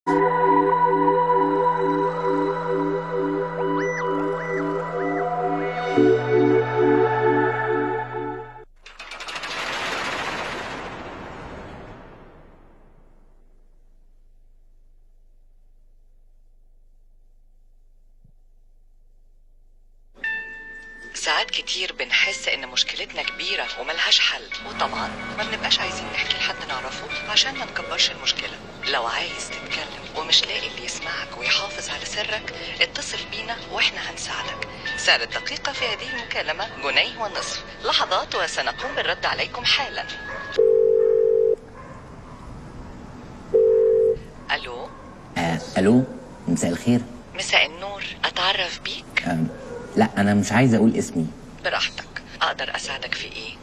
ساعات كتير بنحس ان مشكلتنا كبيرة وملهاش حل وطبعا ما بنبقاش عايزين نحكي لحد نعرفه عشان ما نكبرش المشكلة لو عايز تتكلم ومش لاقي اللي يسمعك ويحافظ على سرك اتصل بينا واحنا هنساعدك سعر الدقيقة في هذه المكالمة جنيه ونصف لحظات وسنقوم بالرد عليكم حالا الو آه، الو مساء الخير مساء النور اتعرف بيك آه، لا انا مش عايز اقول اسمي براحتك اقدر اساعدك في ايه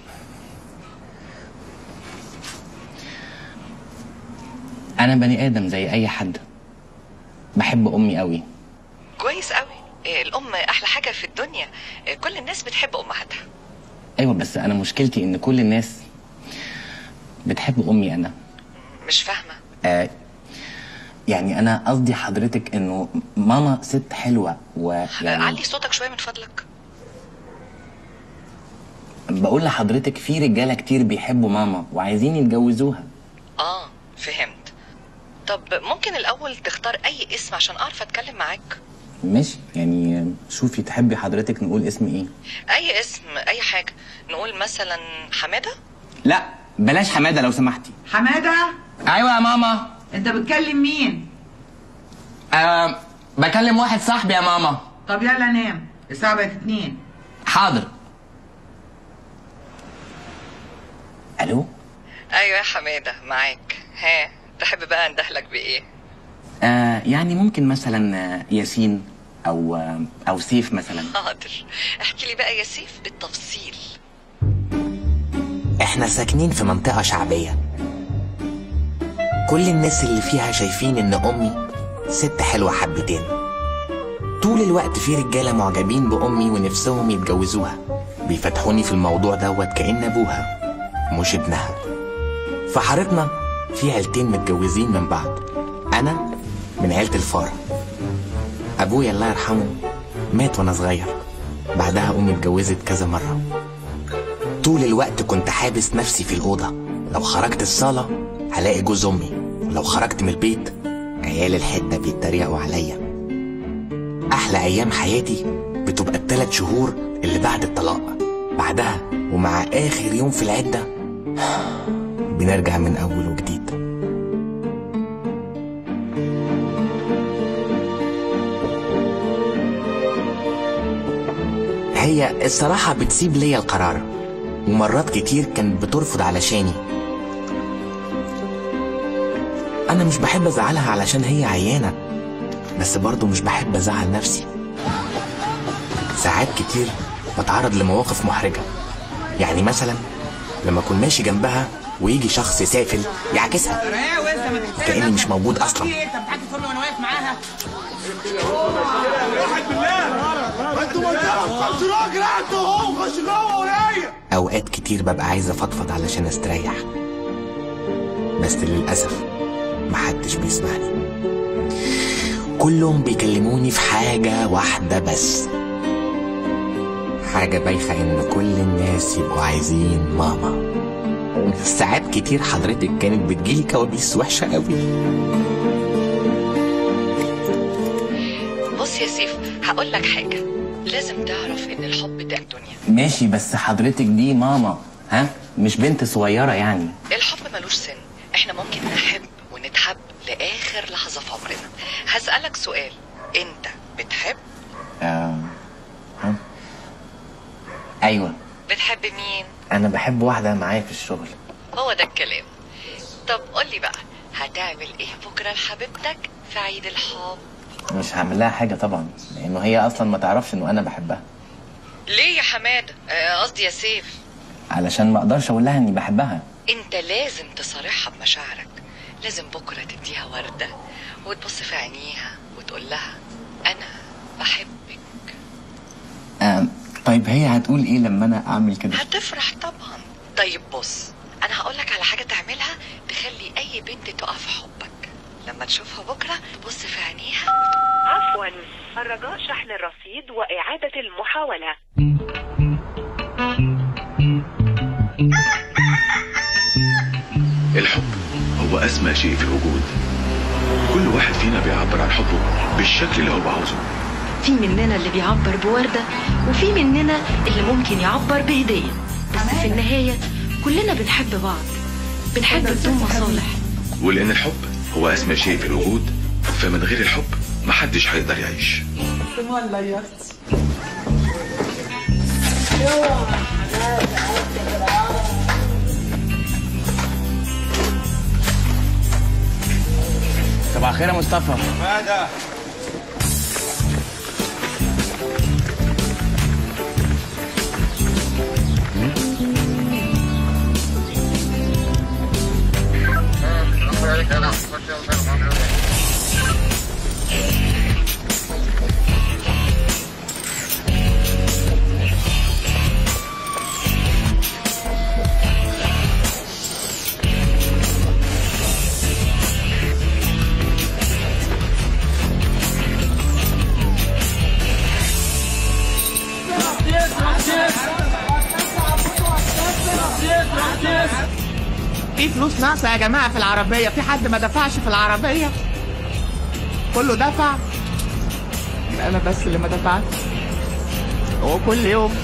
انا بني ادم زي اي حد بحب امي قوي كويس قوي إيه، الام احلى حاجه في الدنيا إيه، كل الناس بتحب امهاتها ايوه بس انا مشكلتي ان كل الناس بتحب امي انا مش فاهمه آه يعني انا قصدي حضرتك انه ماما ست حلوه ويعني علي صوتك شويه من فضلك بقول لحضرتك في رجاله كتير بيحبوا ماما وعايزين يتجوزوها اه فهمت طب ممكن الاول تختار اي اسم عشان اعرف اتكلم معاك ماشي يعني شوفي تحبي حضرتك نقول اسم ايه اي اسم اي حاجه نقول مثلا حماده لا بلاش حماده لو سمحتي حمادة ايوه يا ماما انت بتكلم مين أه بكلم واحد صاحبي يا ماما طب يلا نام الساعة بقت اتنين حاضر الو ايوه يا حماده معاك ها تحب بقى اندهلك بايه آه يعني ممكن مثلا آه، ياسين او آه، او سيف مثلا حاضر احكي لي بقى يا سيف بالتفصيل احنا ساكنين في منطقة شعبية كل الناس اللي فيها شايفين ان امي ست حلوة حبتين طول الوقت في رجالة معجبين بامي ونفسهم يتجوزوها بيفتحوني في الموضوع دوت كأن ابوها مش ابنها في حارتنا في عيلتين متجوزين من بعض انا من عيلة الفار ابويا الله يرحمه مات وانا صغير بعدها امي اتجوزت كذا مرة طول الوقت كنت حابس نفسي في الأوضة لو خرجت الصالة هلاقي جوز أمي ولو خرجت من البيت عيال الحتة بيتريقوا عليا أحلى أيام حياتي بتبقى التلات شهور اللي بعد الطلاق بعدها ومع آخر يوم في العدة بنرجع من أول وجديد هي الصراحة بتسيب ليا القرار ومرات كتير كانت بترفض علشاني أنا مش بحب أزعلها علشان هي عيانة بس برضه مش بحب أزعل نفسي ساعات كتير بتعرض لمواقف محرجة يعني مثلا لما أكون ماشي جنبها ويجي شخص سافل يعكسها كأني مش موجود أصلا انت بتحكي فيلم وانا واقف معاها أوقات كتير ببقى عايز أفضفض علشان أستريح بس للأسف محدش بيسمعني كلهم بيكلموني في حاجة واحدة بس حاجة بايخة إن كل الناس يبقوا عايزين ماما ساعات كتير حضرتك كانت بتجيلي كوابيس وحشة قوي بص يا سيف هقول لك حاجه لازم تعرف ان الحب ده الدنيا ماشي بس حضرتك دي ماما ها مش بنت صغيرة يعني الحب ملوش سن احنا ممكن نحب ونتحب لاخر لحظه في عمرنا هسالك سؤال انت بتحب آه. ها؟ ايوه بتحب مين انا بحب واحدة معايا في الشغل هو ده الكلام طب قولي بقى هتعمل ايه بكره لحبيبتك في عيد الحب مش هعمل لها حاجة طبعا لانه هي اصلا ما تعرفش انه انا بحبها ليه يا حماده آه، قصدي يا سيف علشان ما اقدرش اقول لها اني بحبها انت لازم تصارحها بمشاعرك لازم بكره تديها ورده وتبص في عينيها وتقول لها انا بحبك آه. طيب هي هتقول ايه لما انا اعمل كده هتفرح طبعا طيب بص انا هقولك على حاجه تعملها تخلي اي بنت تقع في حبك لما تشوفها بكرة بص في عينيها عفوا الرجاء شحن الرصيد وإعادة المحاولة الحب هو أسمى شيء في الوجود كل واحد فينا بيعبر عن حبه بالشكل اللي هو عاوزه في مننا اللي بيعبر بوردة وفي مننا اللي ممكن يعبر بهدية بس في النهاية كلنا بنحب بعض بنحب بدون مصالح ولأن الحب هو أسمى شيء في الوجود فمن غير الحب محدش هيقدر يعيش صباح الخير يا مصطفى في فلوس ناقصة يا جماعة في العربية في حد ما دفعش في العربية كله دفع يبقى أنا بس اللي ما دفعتش هو كل يوم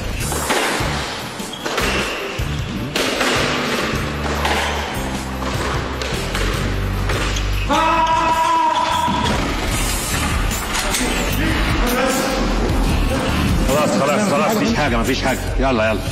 خلاص خلاص خلاص مفيش حاجة مفيش حاجة يلا يلا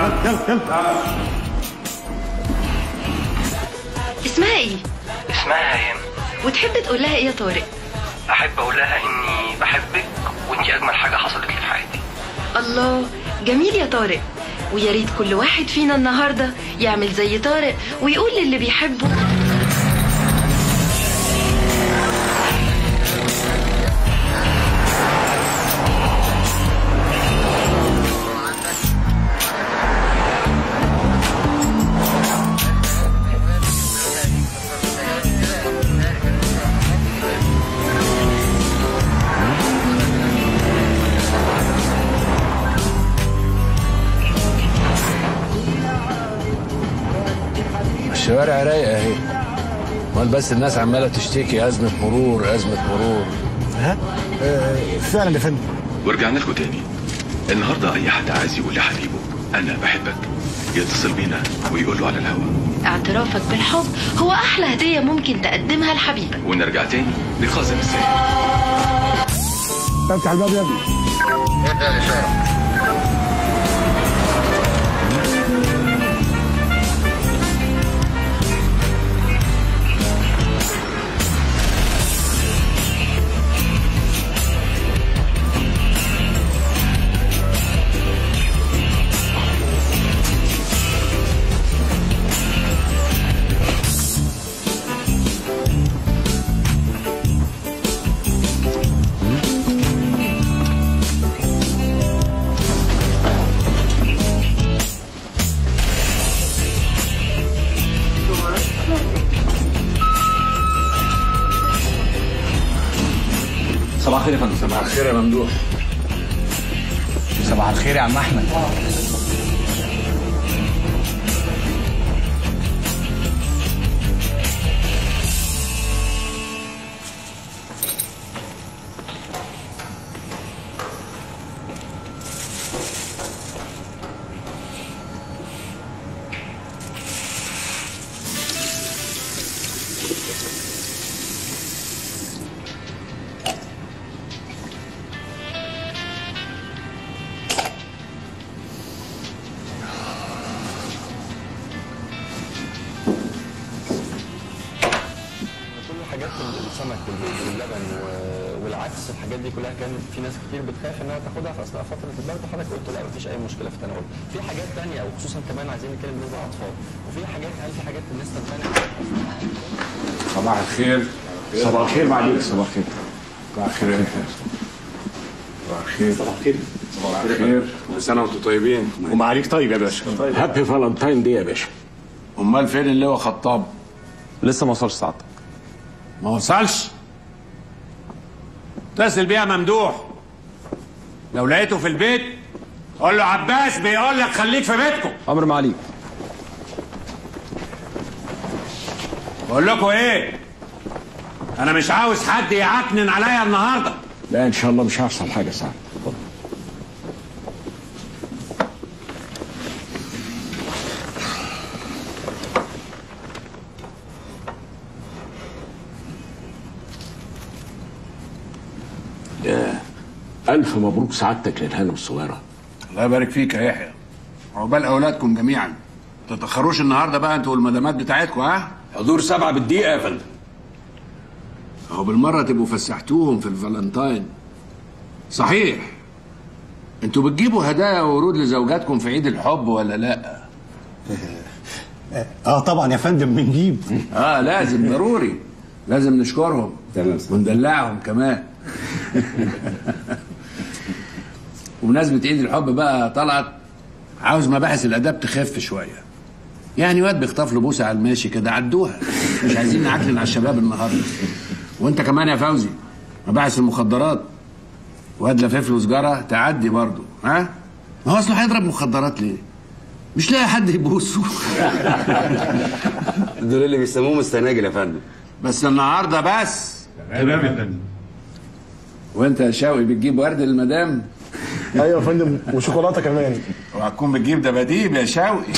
اسمها ايه؟ اسمها هيام وتحب تقول لها ايه يا طارق؟ احب اقول لها اني بحبك وانتي اجمل حاجه حصلت لي في حياتي الله جميل يا طارق ويا ريت كل واحد فينا النهارده يعمل زي طارق ويقول للي بيحبه الشوارع رايقه اهي امال بس الناس عماله تشتكي ازمه مرور ازمه مرور ها آه فعلا يا فندم ورجعنا لكم تاني النهاردة أي حد عايز يقول لحبيبه أنا بحبك يتصل بينا ويقول له على الهوا اعترافك بالحب هو احلى هديه ممكن تقدمها لحبيبك ونرجع تاني لقاسم السيد افتح الباب يا ابني صباح الخير يا فندم صباح الخير يا ممدوح صباح الخير يا عم احمد كل الحاجات السمك والبيض واللبن و- والعدس الحاجات دي كلها كان في ناس كتير بتخاف انها تاخدها في اثناء فتره البرد حضرتك قلت لا مفيش اي مشكله في التناول في حاجات تانية وخصوصا كمان عايزين نتكلم بالنسبه للاطفال وفي حاجات هل في حاجات الناس تمتنع صباح الخير صباح الخير معليك صباح الخير صباح الخير يا خير صباح الخير صباح الخير صباح الخير كل سنه وانتم طيبين ومعاليك طيب يا باشا هابي فالنتاين دي يا باشا امال فين اللي هو خطاب لسه ما وصلش ساعتك ما وصلش اتصل بيها ممدوح لو لقيته في البيت قول له عباس بيقول لك خليك في بيتكم امر معاليك بقول لكم ايه انا مش عاوز حد يعكنن عليا النهارده لا ان شاء الله مش هيحصل حاجه سعد اتفضل يا ألف مبروك سعادتك للهانم الصغيرة الله يبارك فيك يا يحيى عقبال اولادكم جميعا ما تتاخروش النهارده بقى انتوا والمدامات بتاعتكم ها حضور سبعة بالدقيقة يا فندم اهو بالمره تبقوا فسحتوهم في الفالنتاين صحيح انتوا بتجيبوا هدايا وورود لزوجاتكم في عيد الحب ولا لا اه طبعا يا فندم بنجيب اه لازم ضروري لازم نشكرهم وندلعهم كمان وبمناسبة عيد الحب بقى طلعت عاوز مباحث الآداب تخف شوية يعني واد بيخطف له بوسة على الماشي كده عدوها مش عايزين نعكلن على الشباب النهارده وانت كمان يا فوزي مباحث المخدرات واد لفف له سجارة تعدي برضه ها ما هو اصله هيضرب مخدرات ليه؟ مش لاقي حد يبوسه دول اللي بيسموهم السناجل يا فندم بس النهارده بس تمام يا فندم وانت يا شوقي بتجيب ورد للمدام ايوه يا فندم وشوكولاته كمان وهتكون بتجيب دباديب يا شوقي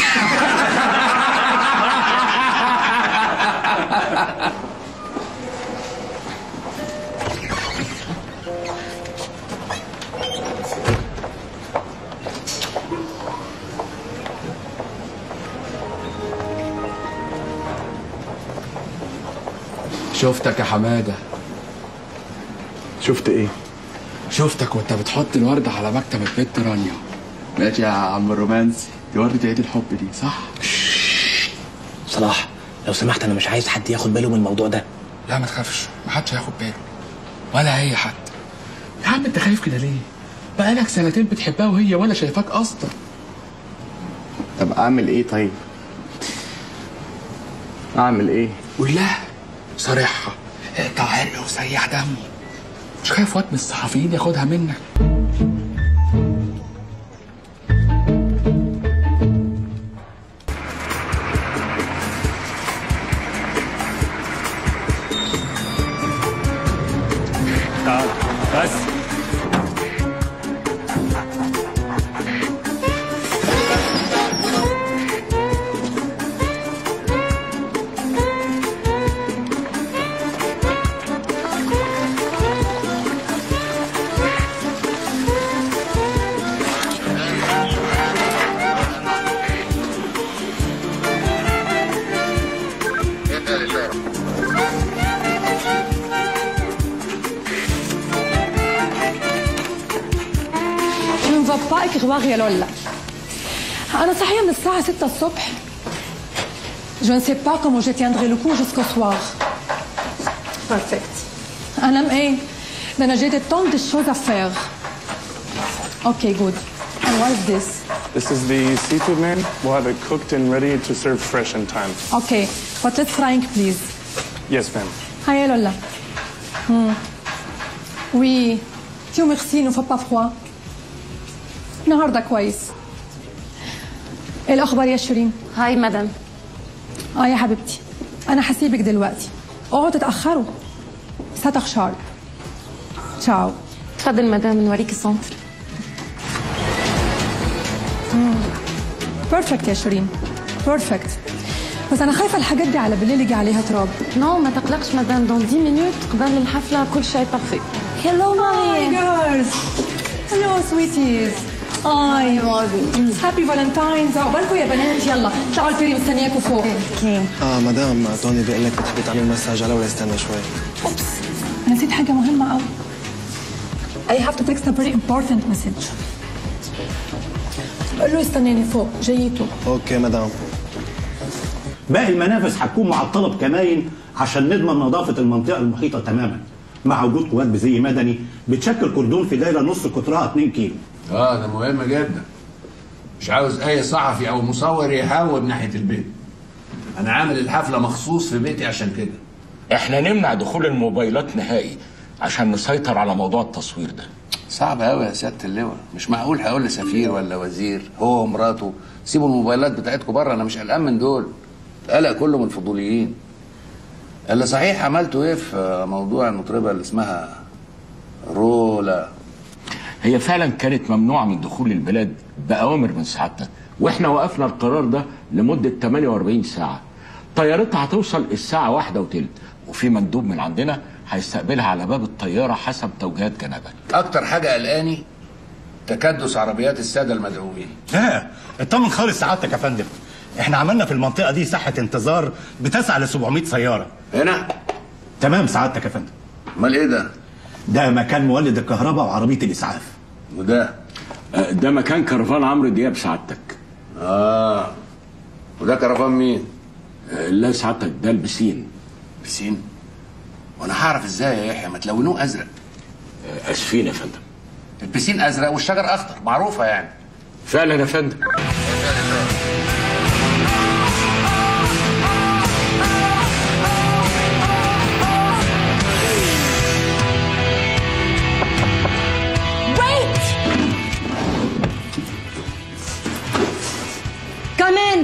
شفتك يا حمادة شفت ايه؟ شفتك وانت بتحط الورد على مكتب البت رانيا ماشي يا عم الرومانسي دي وردة عيد الحب دي صح؟ صلاح لو سمحت انا مش عايز حد ياخد باله من الموضوع ده لا ما تخافش محدش هياخد باله ولا اي حد يا عم انت خايف كده ليه؟ بقالك سنتين بتحبها وهي ولا شايفاك اصلا طب اعمل ايه طيب اعمل ايه قول لها صارحها اقطع عرق وسيح دمه مش خايف واد من الصحفيين ياخدها منك تعال بس Je ne vais pas écrire يا لولا أنا صحية من الساعة 6 الصبح Je ne sais pas comment je tiendrai le coup jusqu'au soir. Perfect. أنا إيه؟ ده أنا j'ai des tonnes de choses à faire. Okay, good. And what is this? This is the seafood man. We'll have it cooked and ready to serve fresh in time. Okay, but let's frying please. Yes, ma'am. هيا لولا. Hmm. Oui. Dieu merci, il ne fait pas froid. النهارده كويس. ايه الأخبار يا شيرين؟ هاي مدام. اه يا حبيبتي أنا هسيبك دلوقتي. اوعوا تتأخروا. ساتر شارب. تشاو. اتفضل مدام نوريكي السنتر بيرفكت يا شيرين. بيرفكت. بس أنا خايفة الحاجات دي على بالليل يجي عليها تراب. نو ما تقلقش مدام دون 10 مينوت قبل الحفلة كل شيء بارفي Hello, my girls. Hello, sweeties. هاي هابي فالنتاينز عقبالكم يا بنات يلا طلعوا البيري مستنياكم فوق اوكي اه مدام توني بيقول لك بتحبي تعملي مساج على ولا استنى شوي اوبس نسيت حاجة مهمة قوي I have to text a very important message قول له يستناني فوق جايته اوكي مدام باقي المنافذ هتكون معطله بكماين عشان نضمن نظافه المنطقه المحيطه تماما مع وجود قوات بزي مدني بتشكل كردون في دايره نص قطرها 2 كيلو اه ده مهم جدا مش عاوز اي صحفي او مصور يهوب ناحيه البيت انا عامل الحفله مخصوص في بيتي عشان كده احنا نمنع دخول الموبايلات نهائي عشان نسيطر على موضوع التصوير ده صعب قوي يا سياده اللواء مش معقول هقول لسفير ولا وزير هو ومراته سيبوا الموبايلات بتاعتكم بره انا مش قلقان من دول القلق كله من الفضوليين اللي صحيح عملتوا ايه في موضوع المطربه اللي اسمها رولا هي فعلا كانت ممنوعة من دخول البلاد بأوامر من سعادتك واحنا وقفنا القرار ده لمدة 48 ساعة طيارتها هتوصل الساعة واحدة وتلت وفي مندوب من عندنا هيستقبلها على باب الطيارة حسب توجيهات جنابك اكتر حاجه قلقاني تكدس عربيات الساده المدعوين لا اطمن خالص سعادتك يا فندم احنا عملنا في المنطقه دي ساحه انتظار بتسعى ل 700 سياره هنا تمام سعادتك يا فندم امال ايه ده ده مكان مولد الكهرباء وعربيه الاسعاف وده ده مكان كرفان عمرو دياب سعادتك اه وده كرفان مين لا سعادتك ده البسين بسين وانا هعرف ازاي يا يحيى ما تلونوه ازرق اسفين يا فندم البسين ازرق والشجر اخضر معروفه يعني فعلا يا فندم Wait! Come in.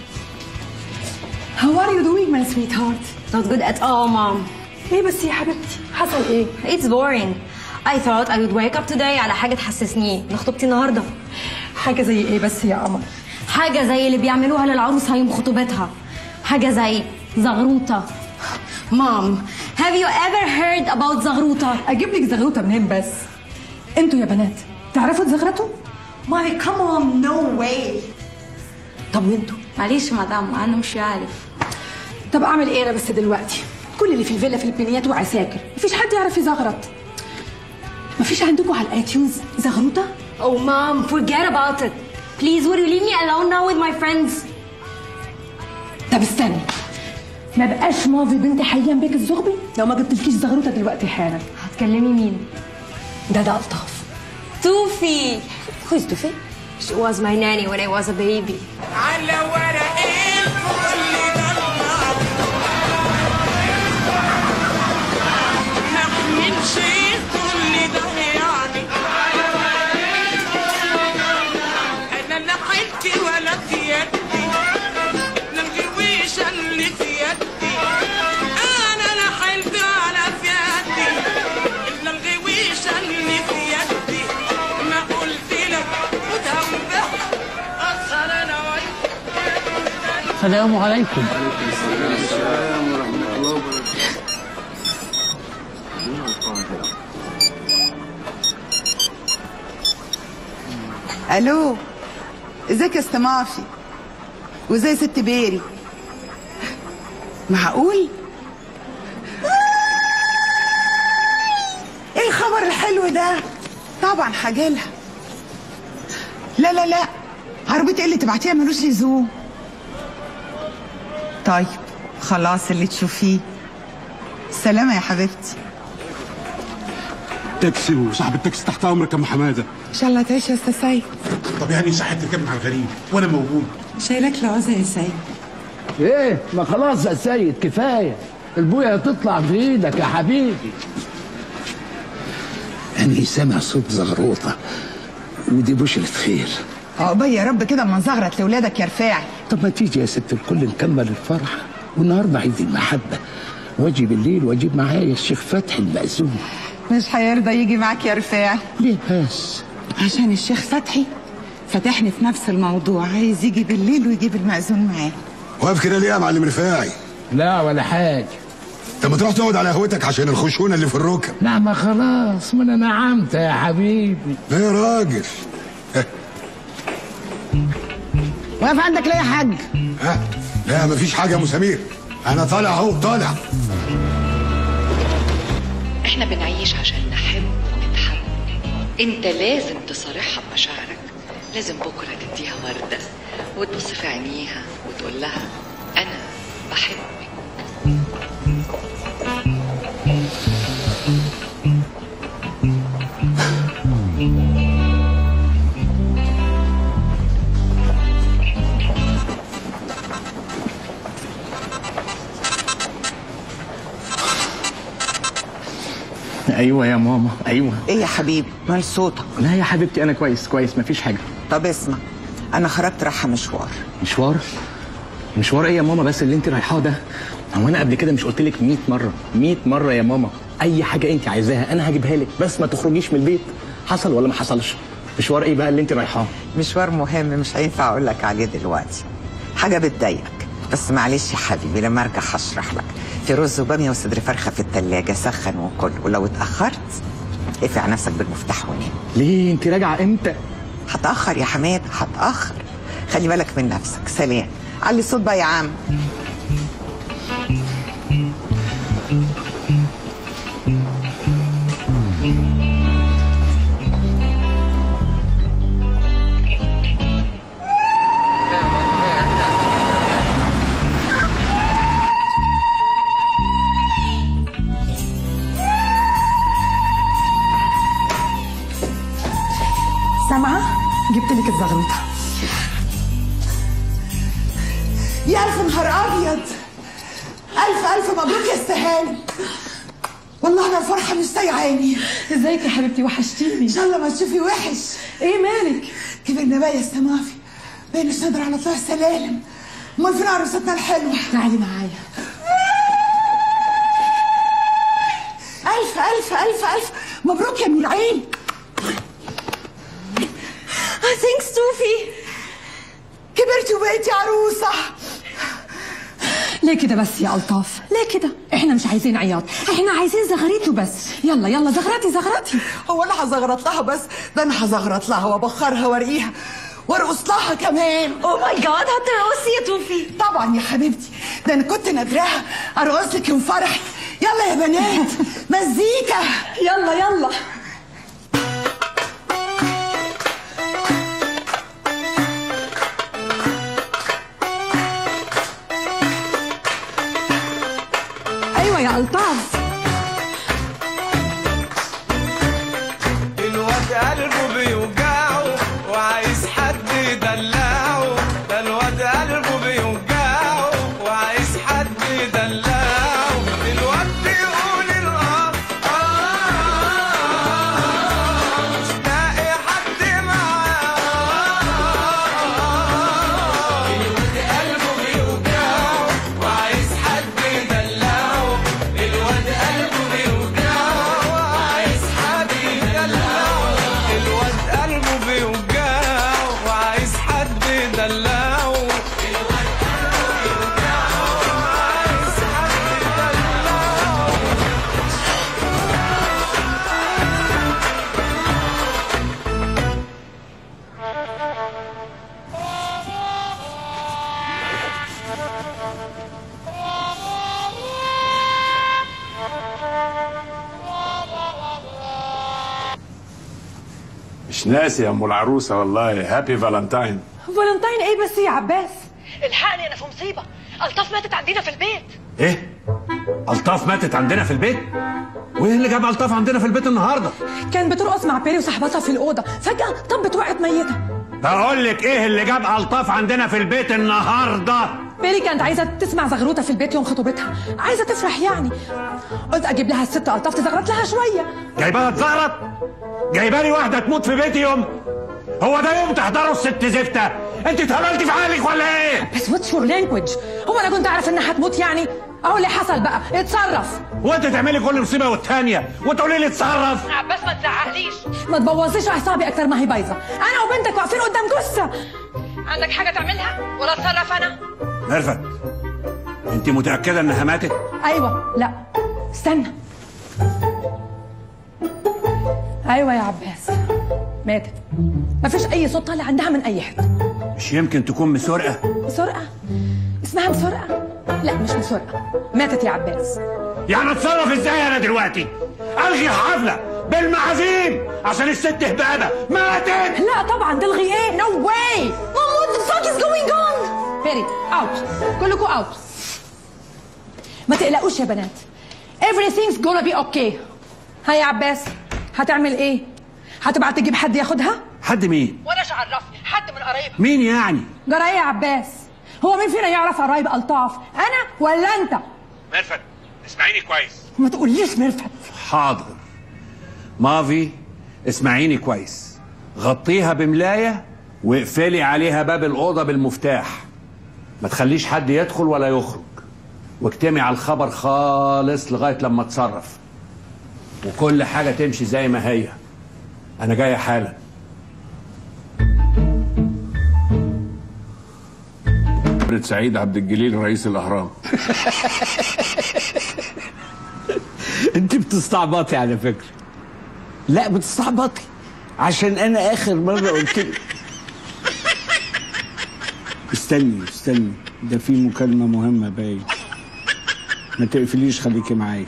How are you doing, my sweetheart? Not good at all, mom. ايه بس يا حبيبتي حصل ايه؟ It's boring. I thought I would wake up today على حاجة تحسسني إن خطوبتي النهاردة. حاجة زي ايه بس يا قمر؟ حاجة زي اللي بيعملوها للعروس يوم خطوبتها. حاجة زي زغروطة. Mom, have you ever heard about زغروطة؟ اجيب لك زغروطة منين بس؟ انتوا يا بنات تعرفوا تزغرطوا؟ مامي كم اون نو واي طب وانتوا؟ معلش مدام أنا مش عارف. طب اعمل ايه انا بس دلوقتي؟ كل اللي في الفيلا فلبينيات وعساكر مفيش حد يعرف يزغرط مفيش عندكم على الايتيونز زغروطة؟ Oh mom, forget about it. Please, would you leave me alone now with my friends? طب استني ما بقاش ماضي بنت حيان بيك الزغبي لو ما جبتلكيش زغروطة دلوقتي حالا هتكلمي مين؟ ده ده الطاف توفي. Who is توفي? She was my nanny when I was a baby. على ورق الفل ما احملش كل ده يعني انا لا حيلتي ولا في يدي لا الغويشة اللي في يدي انا لا حيلتي ولا في يدي الا الغويشة اللي في يدي ما قلت لك وتوبح اسهر انا وياك السلام عليكم الو ازيك يا استمافي وازاي ست بيري معقول ايه الخبر الحلو ده طبعا هجيلها لا لا لا عربية ايه اللي تبعتيها ملوش لزوم طيب خلاص اللي تشوفيه سلامة يا حبيبتي تاكسي وصاحب التاكسي تحت امرك يا ام حماده ان شاء الله تعيش يا استاذ سيد طب يعني صحة تركب مع الغريب وانا موجود شايلك العوزة يا سيد ايه ما خلاص يا سيد كفايه البويه هتطلع في ايدك يا حبيبي أني سامع صوت زغروطة ودي بشرة خير عقبال يا رب كده اما نزغرط لاولادك يا رفاعي طب ما تيجي يا ست الكل نكمل الفرح والنهارده عيد المحبة واجي بالليل واجيب معايا الشيخ فتحي المأذون مش هيرضى يجي معاك يا رفاعي ليه بس عشان الشيخ فتحي فتحني في نفس الموضوع عايز يجي بالليل ويجيب المأذون معاه واقف كده ليه يا معلم رفاعي؟ لا ولا حاجه طب ما تروح تقعد على قهوتك عشان الخشونه اللي في الركب لا ما خلاص ما انا نعمت يا حبيبي لا يا راجل واقف عندك ليه يا حاج ها لا مفيش حاجه يا ابو سمير انا طالع اهو طالع احنا بنعيش عشان نحب ونتحب انت لازم تصارحها بمشاعرك لازم بكره تديها ورده وتبص في عينيها وتقول لها انا بحبك ايوه يا ماما ايوه ايه يا حبيبي مال صوتك لا يا حبيبتي انا كويس كويس مفيش حاجه طب اسمع انا خرجت رايحه مشوار مشوار مشوار ايه يا ماما بس اللي انت رايحاه ده هو انا قبل كده مش قلت لك 100 مره 100 مره يا ماما اي حاجه انت عايزاها انا هجيبها لك بس ما تخرجيش من البيت حصل ولا ما حصلش مشوار ايه بقى اللي انت رايحاه مشوار مهم مش هينفع اقول لك عليه دلوقتي حاجه بتضايقك بس معلش يا حبيبي لما ارجع هشرح لك في رز وباميه وصدر فرخه في التلاجة سخن وكل ولو اتاخرت اقفل نفسك بالمفتاح ونام ليه انت راجعه امتى هتاخر يا حماد هتاخر خلي بالك من نفسك سلام علي الصوت بقى يا عم سامعة؟ جبت لك الزغروطة يا الف نهار ابيض الف الف مبروك يا استهاني والله انا الفرحه مش سايعاني ازيك يا حبيبتي وحشتيني ان شاء الله ما تشوفي وحش ايه مالك كبرنا بقى يا استمافي بقيناش نقدر على طلوع السلالم امال فين عروستنا الحلوه تعالي معايا الف الف الف الف مبروك يا نور عين ثانكس توفي كبرتي وبقيتي عروسه ليه كده بس يا الطاف ليه كده احنا مش عايزين عياط احنا عايزين زغريته بس يلا يلا زغرتي زغرتي هو انا هزغرط لها بس ده انا هزغرط لها وابخرها وارقيها وارقص لها كمان او ماي جاد هترقصي يا توفي طبعا يا حبيبتي ده انا كنت نادراها ارقص لك يوم فرحك يلا يا بنات مزيكا يلا يلا ايوه يا الطاف الواد قلبه بيوجعه وعايز حد يدلعه ده الواد قلبه بيوجعه وعايز حد يدلعه الواد بيقول الاه آه، مش لاقي حد معاه الواد قلبه بيوجعه وعايز حد يدلعه الواد قلبه بيوجعه وعايز حد يدلعه الواد قلبه بيوجعه وعايز حد يدلعه الواد قلبه بيوجعه وعايز حد يدلعه مش ناسي يا ام العروسه والله هابي فالنتاين فالنتاين ايه بس يا عباس الحقني انا في مصيبه الطاف ماتت عندنا في البيت ايه الطاف ماتت عندنا في البيت وايه اللي جاب الطاف عندنا في البيت النهارده كان بترقص مع بيري وصاحبتها في الاوضه فجاه طبت وقعت ميته بقول لك ايه اللي جاب الطاف عندنا في البيت النهارده بيري كانت عايزه تسمع زغروته في البيت يوم خطوبتها عايزه تفرح يعني قلت اجيب لها الست الطاف تزغرط لها شويه جايباها تزغرط جايبه لي واحده تموت في بيتي يوم هو ده يوم تحضروا الست زفته انت اتهبلتي في عقلك ولا ايه بس واتس يور لانجوج هو انا كنت اعرف انها هتموت يعني اهو اللي حصل بقى اتصرف وانت تعملي كل مصيبه والتانيه وتقولي لي اتصرف عباس ما تزعقليش ما تبوظيش اعصابي اكتر ما هي بايظه انا وبنتك واقفين قدام جثه عندك حاجه تعملها ولا اتصرف انا ميرفت انت متاكده انها ماتت ايوه لا استنى ايوه يا عباس ماتت مفيش اي صوت طالع عندها من اي حته مش يمكن تكون مسرقه مسرقه اسمها مسرقه لا مش مسرقه ماتت يا عباس يعني اتصرف ازاي انا دلوقتي الغي الحفله بالمعازيم عشان الست هبابه ماتت لا طبعا تلغي ايه نو واي what the fuck is going on بيري اوت كلكم اوت ما تقلقوش يا بنات everything's gonna be okay ها يا عباس هتعمل ايه هتبعت تجيب حد ياخدها حد مين وانا ايش عرفني حد من قرايبها مين يعني جرى ايه يا عباس هو مين فينا يعرف قرايب الطاف انا ولا انت ميرفت اسمعيني كويس ما تقوليش مرفت حاضر مافي اسمعيني كويس غطيها بملايه واقفلي عليها باب الاوضه بالمفتاح ما تخليش حد يدخل ولا يخرج واجتمعي على الخبر خالص لغايه لما اتصرف وكل حاجه تمشي زي ما هي انا جاي حالا خبرة سعيد عبد الجليل رئيس الاهرام انت بتستعبطي على فكره لا بتستعبطي عشان انا اخر مره قلت لك استني استني ده في مكالمه مهمه باين ما تقفليش خليكي معايا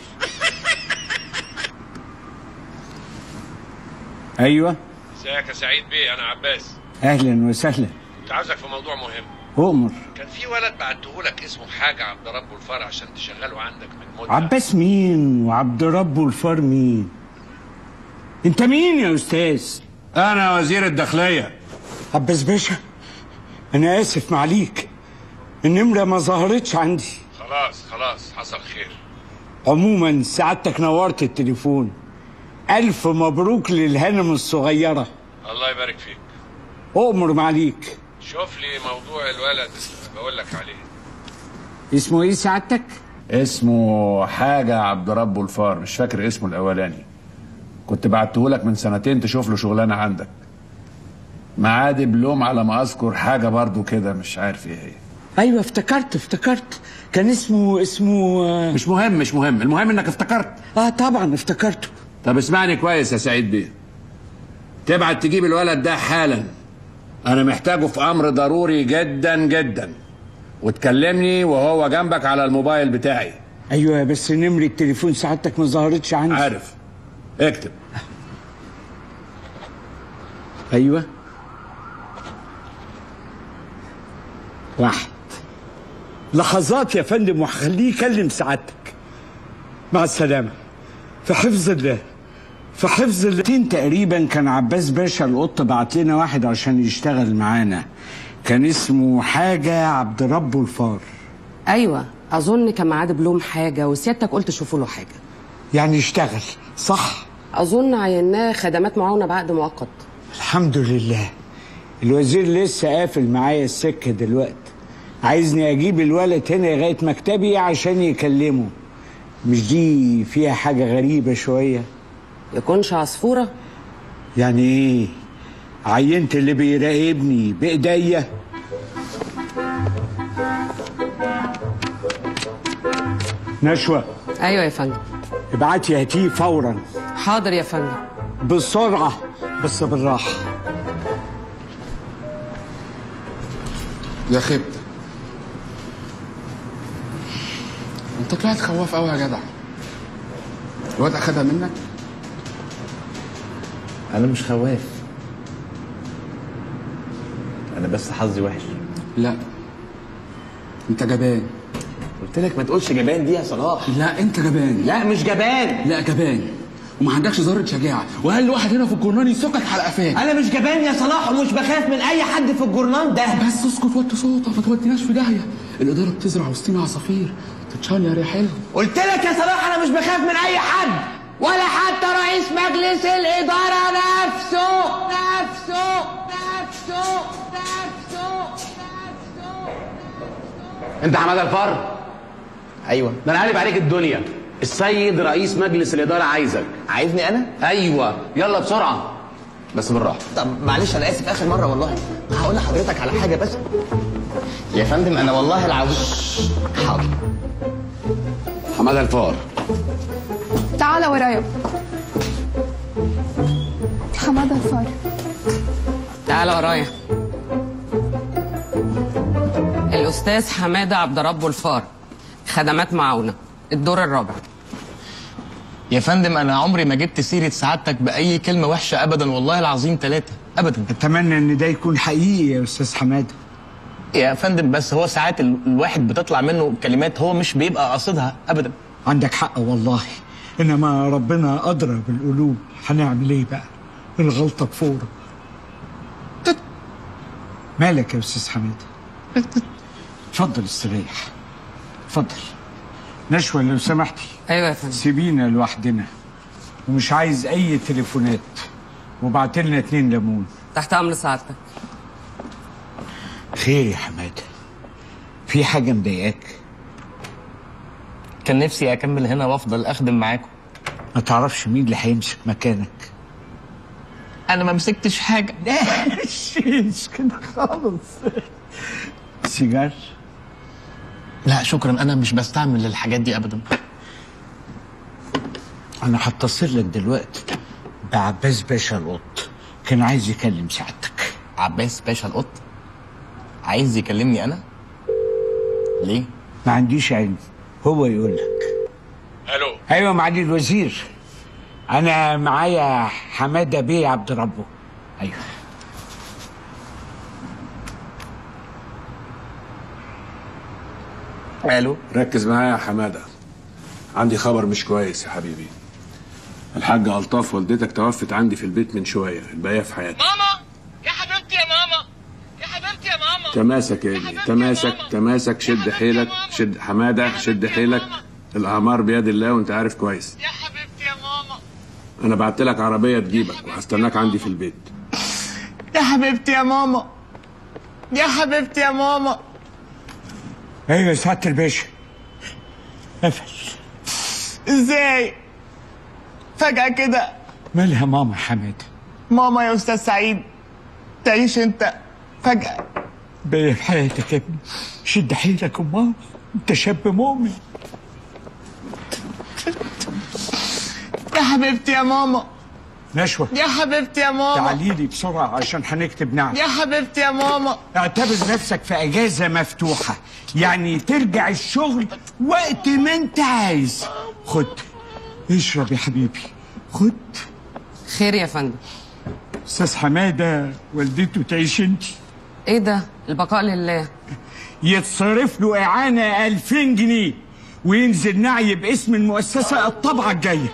ايوه ازيك يا سعيد بيه انا عباس اهلا وسهلا كنت عاوزك في موضوع مهم اؤمر كان في ولد بعتهولك اسمه حاجه عبد ربه الفرع عشان تشغله عندك من مده عباس مين وعبد ربه الفار مين انت مين يا استاذ انا وزير الداخليه عباس باشا انا اسف معليك النمره ما ظهرتش عندي خلاص خلاص حصل خير عموما سعادتك نورت التليفون الف مبروك للهنم الصغيره الله يبارك فيك اؤمر معليك شوف لي موضوع الولد اللي بقول لك عليه اسمه ايه سعادتك اسمه حاجة عبد ربه الفار مش فاكر اسمه الأولاني كنت بعتهولك من سنتين تشوف له شغلانة عندك معاه دبلوم على ما أذكر حاجة برضو كده مش عارف إيه هي ايوه افتكرت افتكرت كان اسمه اسمه مش مهم مش مهم المهم إنك افتكرت اه طبعا افتكرته طب اسمعني كويس يا سعيد بيه تبعت تجيب الولد ده حالا أنا محتاجه في أمر ضروري جدا جدا وتكلمني وهو جنبك على الموبايل بتاعي ايوه بس نمره تليفون سعادتك ما ظهرتش عندي عارف اكتب ايوه واحد لحظات يا فندم وهخليه يكلم سعادتك مع السلامه في حفظ الله في حفظ الله تين تقريبا كان عباس باشا القط بعت لنا واحد عشان يشتغل معانا كان اسمه حاجه عبد ربه الفار ايوه اظن كان معاه دبلوم حاجه وسيادتك قلت شوفوا له حاجه يعني اشتغل صح اظن عيناه خدمات معاونه بعقد مؤقت الحمد لله الوزير لسه قافل معايا السكه دلوقتي عايزني اجيب الولد هنا لغايه مكتبي عشان يكلمه مش دي فيها حاجه غريبه شويه يكونش عصفوره يعني ايه عينت اللي بيراقبني بايديا نشوى ايوه يا فندم ابعتي هاتيه فورا حاضر يا فندم بسرعه بس بالراحه يا خبت انت طلعت خواف قوي يا جدع الواد اخدها منك انا مش خواف انا بس حظي وحش لا انت جبان قلت لك ما تقولش جبان دي يا صلاح لا انت جبان لا مش جبان لا جبان وما عندكش ذره شجاعه وهل واحد هنا في الجورنال يسكك على قفاك انا مش جبان يا صلاح ومش بخاف من اي حد في الجورنال ده بس اسكت وطي صوتك ما توديناش في داهيه الاداره بتزرع وسطينا عصافير تتشال يا حلو قلت لك يا صلاح انا مش بخاف من اي حد ولا حتى رئيس مجلس الاداره نفسه نفسه نفسه نفسه انت حماده الفار ايوه ده انا قالب عليك الدنيا السيد رئيس مجلس الاداره عايزك عايزني انا ايوه يلا بسرعه بس بالراحه طب معلش انا اسف اخر مره والله هقول لحضرتك على حاجه بس يا فندم انا والله العظيم حاضر حماده الفار تعال ورايا حمادة الفار تعال ورايا الاستاذ حماده عبد ربه الفار خدمات معاونه الدور الرابع يا فندم انا عمري ما جبت سيره سعادتك باي كلمه وحشه ابدا والله العظيم ثلاثه ابدا اتمنى ان ده يكون حقيقي يا استاذ حماده يا فندم بس هو ساعات ال- الواحد بتطلع منه كلمات هو مش بيبقى قاصدها ابدا عندك حق والله انما ربنا ادرى بالقلوب هنعمل ايه بقى الغلطه بفوره مالك يا استاذ حماده اتفضل استريح اتفضل نشوى لو سمحتي ايوه يا فندم سيبينا لوحدنا ومش عايز اي تليفونات وبعت لنا اتنين ليمون تحت امر سعادتك خير يا حماده في حاجه مضايقاك كان نفسي اكمل هنا وافضل اخدم معاكم ما تعرفش مين اللي هيمسك مكانك انا ما مسكتش حاجه لا مش كده خالص سيجار لا شكرا انا مش بستعمل الحاجات دي ابدا انا هتصل لك دلوقتي بعباس باشا القط كان عايز يكلم سعادتك عباس باشا القط عايز يكلمني انا ليه ما عنديش علم هو يقول لك الو ايوه معالي الوزير انا معايا حماده بيه عبد ربه ايوه الو ركز معايا يا حماده عندي خبر مش كويس يا حبيبي الحاجة ألطاف والدتك توفت عندي في البيت من شوية الباقية في حياتي ماما يا حبيبتي يا ماما يا حبيبتي يا ماما تماسك يا ابني تماسك تماسك شد حيلك شد حمادة شد حيلك الأعمار بيد الله وأنت عارف كويس يا حبيبتي يا ماما أنا بعت لك عربية تجيبك وهستناك عندي في البيت يا حبيبتي يا ماما يا حبيبتي يا ماما ايوه يا سعاده الباشا قفل ازاي فجأة كده مالها ماما حماده ماما يا استاذ سعيد تعيش انت فجأة باقي في حياتك يا ابني شد حيلك يا ماما انت شاب مؤمن يا حبيبتي يا ماما نشوى يا حبيبتي يا ماما تعالي لي بسرعه عشان هنكتب نعم يا حبيبتي يا ماما اعتبر نفسك في اجازه مفتوحه يعني ترجع الشغل وقت ما انت عايز خد اشرب يا حبيبي خد خير يا فندم استاذ حماده والدته تعيش انت ايه ده البقاء لله يتصرف له اعانه 2000 جنيه وينزل نعي باسم المؤسسه الطبعه الجايه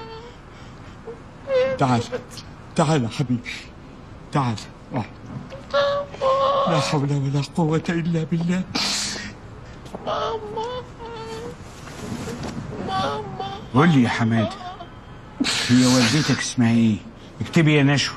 تعال تعال يا حبيبي تعال آه. لا حول ولا قوة إلا بالله قول لي يا حماده هي والدتك اسمها ايه؟ اكتبي يا نشوى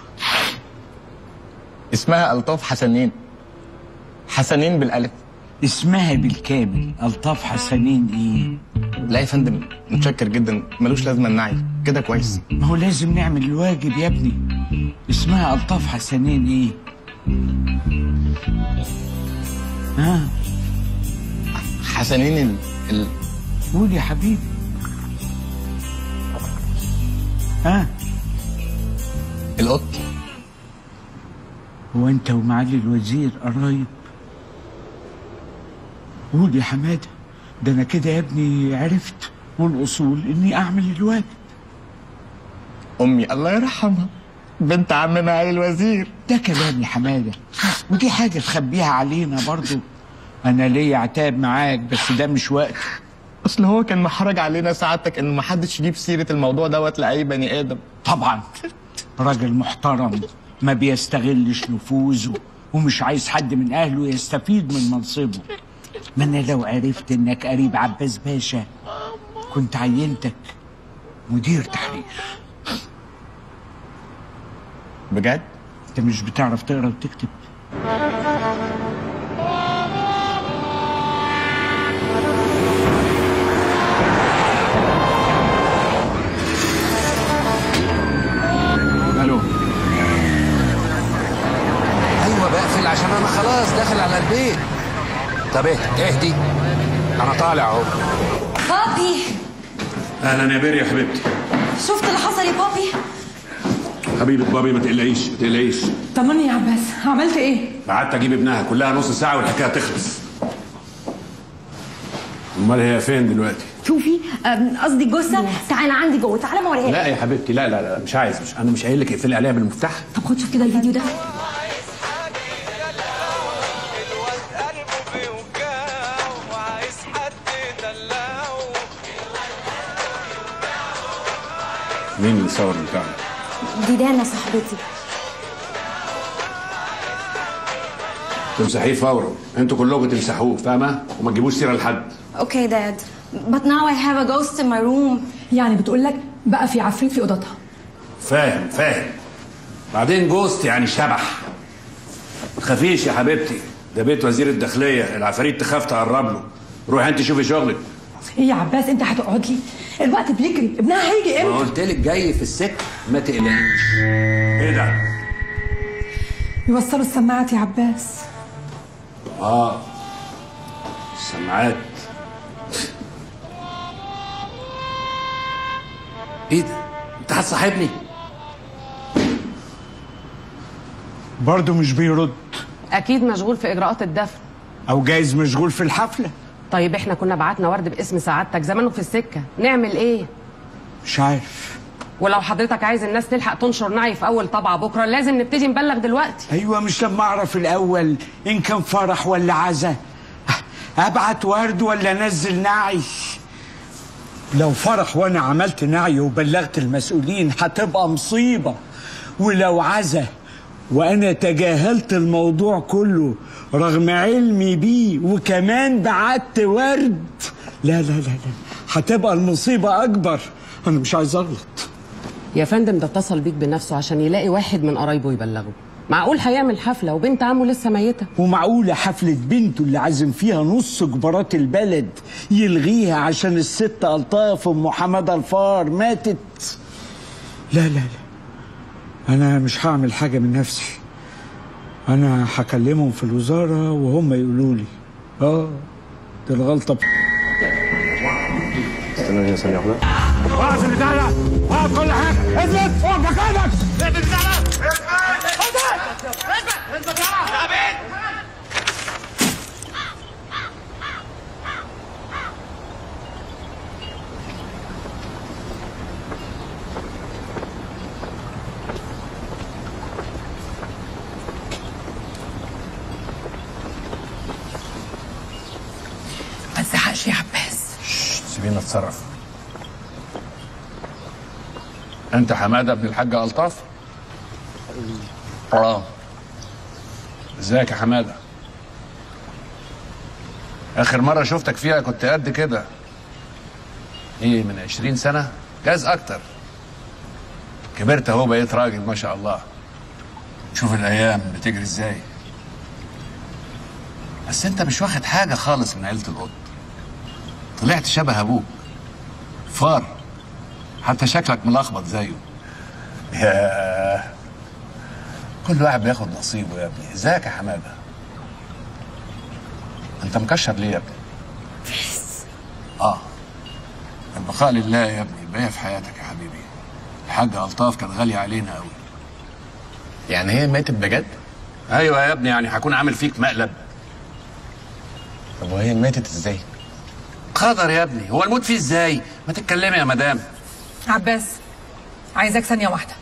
اسمها الطاف حسنين حسنين بالالف اسمها بالكامل الطاف حسنين ايه؟ لا يا فندم متشكر جدا ملوش لازمه النعي كده كويس ما هو لازم نعمل الواجب يا ابني اسمها الطاف حسنين ايه؟ ها حسنين ال... ال... قول يا حبيبي ها القط هو انت ومعالي الوزير قرايب قول يا حماده ده انا كده يا ابني عرفت والاصول اني اعمل الواجب امي الله يرحمها بنت عم معالي الوزير ده كلام يا حماده ودي حاجه تخبيها علينا برضو انا ليا عتاب معاك بس ده مش وقت اصل هو كان محرج علينا سعادتك ان محدش يجيب سيره الموضوع دوت لاي بني ادم طبعا راجل محترم ما بيستغلش نفوذه ومش عايز حد من اهله يستفيد من منصبه ما انا لو عرفت انك قريب عباس باشا كنت عينتك مدير تحرير بجد انت مش بتعرف تقرا وتكتب الو ايوه بقفل عشان انا خلاص داخل على البيت طب اهدي اهدي انا طالع اهو بابي اهلا يا بيري يا حبيبتي شفت اللي حصل يا بابي حبيبة بابي ما تقلقيش ما تقلقيش طمني يا عباس عملت ايه؟ قعدت اجيب ابنها كلها نص ساعة والحكاية تخلص امال هي فين دلوقتي؟ شوفي أم، قصدي جثه تعالى عندي جوه تعالى ما اوريها لا لك يا حبيبتي لا لا لا مش عايز مش انا مش قايل لك اقفلي عليها بالمفتاح طب خد شوف كده الفيديو ده مين اللي صور بتاعنا؟ دي دانا صاحبتي تمسحيه فورا انتوا كلكم تمسحوه فاهمه؟ وما تجيبوش سيره لحد اوكي داد but now I have a ghost in my room يعني بتقول لك بقى في عفريت في اوضتها فاهم فاهم بعدين جوست يعني شبح ما تخافيش يا حبيبتي ده بيت وزير الداخليه العفاريت تخاف تقرب له روحي انت شوفي شغلك ايه يا عباس انت هتقعد لي الوقت بيجري ابنها هيجي ما امتى قلت لك جاي في السكه ما تقلقيش ايه ده يوصلوا السماعات يا عباس اه السماعات ايه ده انت هتصاحبني برضه مش بيرد اكيد مشغول في اجراءات الدفن او جايز مشغول في الحفله طيب احنا كنا بعتنا ورد باسم سعادتك زمانه في السكه نعمل ايه مش عارف ولو حضرتك عايز الناس تلحق تنشر نعي في اول طبعه بكره لازم نبتدي نبلغ دلوقتي ايوه مش لما اعرف الاول ان كان فرح ولا عزا ابعت ورد ولا انزل نعي لو فرح وانا عملت نعي وبلغت المسؤولين هتبقى مصيبه ولو عزا وانا تجاهلت الموضوع كله رغم علمي بيه وكمان بعت ورد لا لا لا لا هتبقى المصيبه اكبر انا مش عايز اغلط يا فندم ده اتصل بيك بنفسه عشان يلاقي واحد من قرايبه يبلغه معقول هيعمل حفله وبنت عمه لسه ميته ومعقولة حفلة بنته اللي عازم فيها نص كبارات البلد يلغيها عشان الست ألطاف أم حمادة الفار ماتت لا لا لا أنا مش هعمل حاجة من نفسي أنا هكلمهم في الوزارة وهم يقولوا لي آه دي الغلطة استنى يا ثانية واحدة وقف البتاع ده وقف كل حاجة اثبت اقف مكانك اثبت البتاع ده ما تزعقش يا عباس سيبيني اتصرف انت حماده ابن الحاج الطاف اه ازيك يا حماده اخر مره شفتك فيها كنت قد كده ايه من عشرين سنه جاز اكتر كبرت اهو بقيت راجل ما شاء الله شوف الايام بتجري ازاي بس انت مش واخد حاجه خالص من عيله القط طلعت شبه ابوك فار حتى شكلك ملخبط زيه يا كل واحد بياخد نصيبه يا ابني ازيك يا حماده انت مكشر ليه يا ابني اه البقاء لله يا ابني الباقي في حياتك يا حبيبي الحاجة ألطاف كانت غالية علينا قوي يعني هي ماتت بجد؟ ايوه يا ابني يعني هكون عامل فيك مقلب طب وهي ماتت ازاي؟ قدر يا ابني هو الموت فيه ازاي ما تتكلمي يا مدام عباس عايزاك ثانية واحدة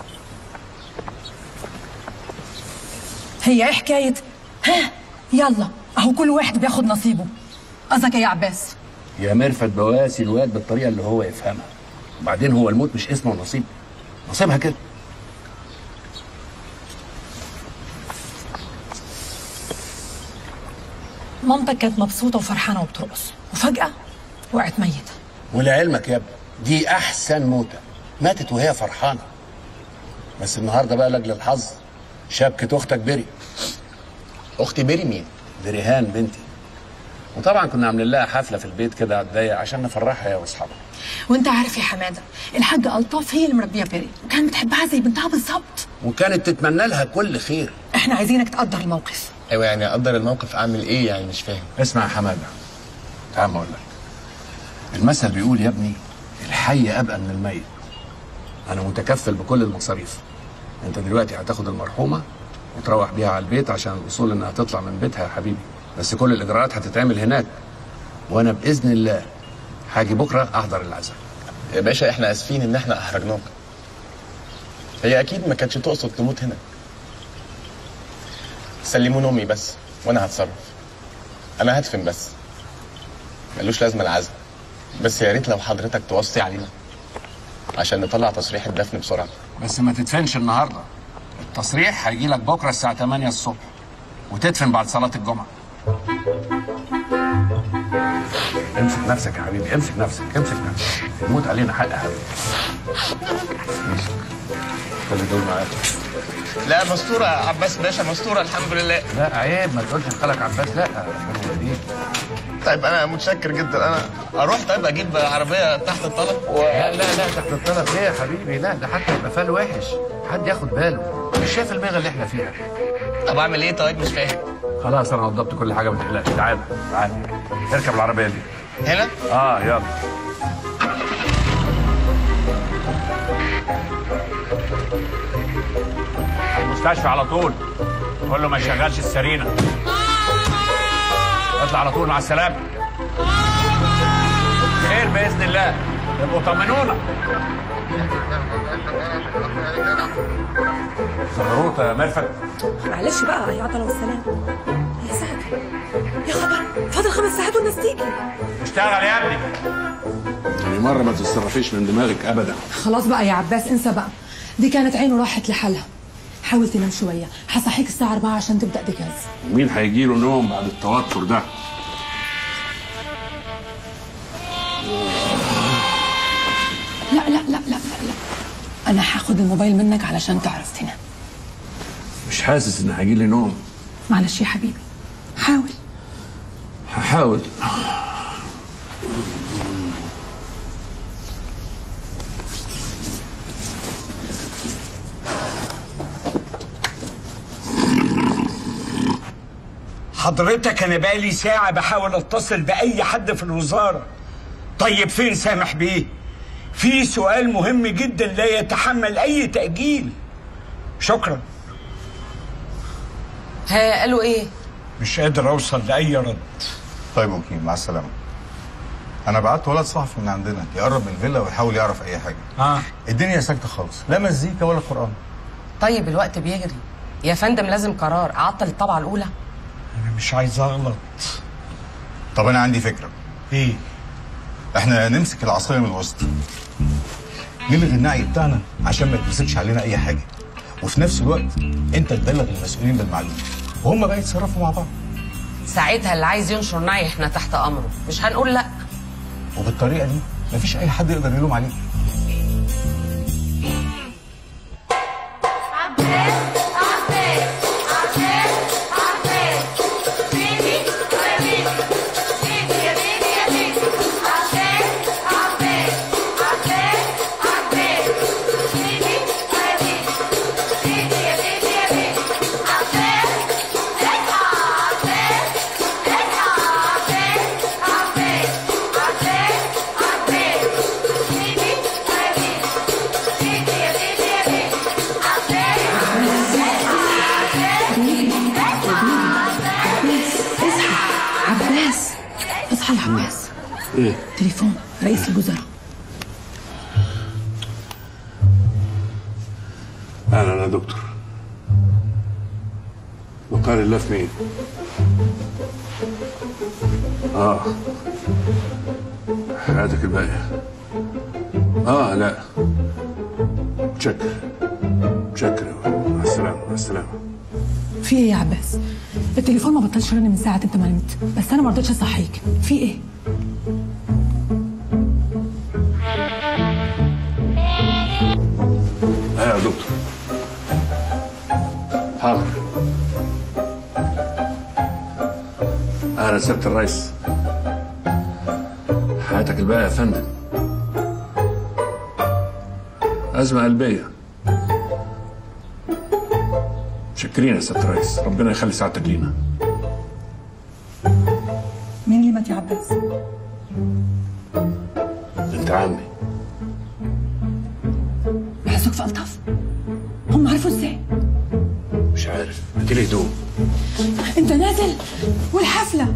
هي ايه حكاية ها يلا اهو كل واحد بياخد نصيبه قصدك ايه يا عباس يا مرفت بواسي الواد بالطريقه اللي هو يفهمها وبعدين هو الموت مش اسمه نصيب نصيبها كده مامتك كانت مبسوطة وفرحانة وبترقص وفجأة وقعت ميتة ولعلمك يا ابني دي احسن موته ماتت وهي فرحانه بس النهارده بقى لاجل الحظ شبكه اختك بري اختي بري مين بريهان بنتي وطبعا كنا عاملين لها حفله في البيت كده على الضيق عشان نفرحها هي واصحابها وانت عارف يا حمادة الحاجة ألطاف هي اللي مربية بيري وكانت بتحبها زي بنتها بالظبط وكانت تتمنى لها كل خير احنا عايزينك تقدر الموقف ايوه يعني اقدر الموقف اعمل ايه يعني مش فاهم اسمع يا حماده تعال ما اقول لك المثل بيقول يا ابني الحي ابقى من الميت انا متكفل بكل المصاريف انت دلوقتي هتاخد المرحومه وتروح بيها على البيت عشان الاصول انها تطلع من بيتها يا حبيبي بس كل الاجراءات هتتعمل هناك وانا باذن الله هاجي بكره احضر العزاء يا باشا احنا اسفين ان احنا احرجناك هي اكيد ما كانتش تقصد تموت هنا سلموني امي بس وانا هتصرف انا هدفن بس ملوش لازمه العزم بس يا ريت لو حضرتك توصي علينا عشان نطلع تصريح الدفن بسرعه بس ما تدفنش النهارده التصريح هيجي لك بكره الساعه 8 الصبح وتدفن بعد صلاه الجمعه امسك نفسك يا حبيبي امسك نفسك امسك نفسك الموت علينا حق يا حبيبي ماشي. خلي دول معاك لا مستوره يا عباس باشا مستوره الحمد لله لا عيب ما تقولش خالك عباس لا طيب انا متشكر جدا انا اروح طيب اجيب عربيه تحت الطلب و... لا لا لا تحت الطلب ليه يا حبيبي لا ده حتى يبقى فال وحش حد ياخد باله مش شايف الميغه اللي احنا فيها طب اعمل ايه طيب مش فاهم خلاص انا وضبت كل حاجه ما تقلقش تعالى تعالى اركب العربيه دي هنا اه يلا المستشفى على طول قول له ما يشغلش السرينه اطلع على طول مع السلامه خير باذن الله يبقوا طمنونا زغروطه يا مرفت معلش بقى يا عطله والسلام يا ساتر يا خبر فاضل خمس ساعات والناس تيجي اشتغل يا ابني يعني مرة ما تتصرفيش من دماغك أبدا خلاص بقى يا عباس انسى بقى دي كانت عينه راحت لحالها حاول تنام شوية هصحيك الساعة 4 عشان تبدأ دجاز مين هيجي له نوم بعد التوتر ده لا لا لا لا لا, لا. أنا هاخد الموبايل منك علشان تعرف تنام مش حاسس إن هيجي لي نوم معلش يا حبيبي حاول هحاول حضرتك انا بقالي ساعة بحاول اتصل بأي حد في الوزارة طيب فين سامح بيه؟ في سؤال مهم جدا لا يتحمل أي تأجيل شكرا ها قالوا ايه؟ مش قادر أوصل لأي رد طيب اوكي مع السلامه انا بعت ولد صحفي من عندنا يقرب من الفيلا ويحاول يعرف اي حاجه اه الدنيا ساكته خالص لا مزيكا ولا قران طيب الوقت بيجري يا فندم لازم قرار اعطل الطبعه الاولى أنا مش عايز أغلط طب انا عندي فكره ايه احنا نمسك العصايه من الوسط نلغي النعي بتاعنا عشان ما يتمسكش علينا اي حاجه وفي نفس الوقت انت تبلغ المسؤولين بالمعلومه وهم بقى يتصرفوا مع بعض ساعتها اللي عايز ينشر نعي احنا تحت امره مش هنقول لا وبالطريقه دي مفيش اي حد يقدر يلوم عليك عباس اصحى يا عباس إيه تليفون رئيس الوزراء أهلا يا دكتور وقال الله في مين؟ آه حياتك الباقية آه لا متشكر متشكر مع السلامة مع السلامة في ايه يا عباس التليفون ما بطلش رن من ساعة انت ما نمت بس انا ما رضيتش اصحيك في ايه ايوه يا دكتور حاضر اهلا سياده الرئيس حياتك الباقيه يا فندم ازمه قلبيه شكرين يا سياده الرئيس ربنا يخلي سعادتك لينا مين اللي مات يا عباس انت عمي بحسك في الطف هم عرفوا ازاي مش عارف هاتي لي هدوم انت نازل والحفلة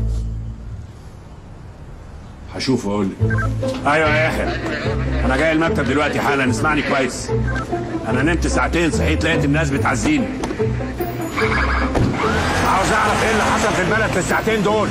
هشوف واقول لك ايوه يا يحيى انا جاي المكتب دلوقتي حالا اسمعني كويس انا نمت ساعتين صحيت لقيت الناس بتعزيني عاوز اعرف ايه اللي حصل في البلد في الساعتين دول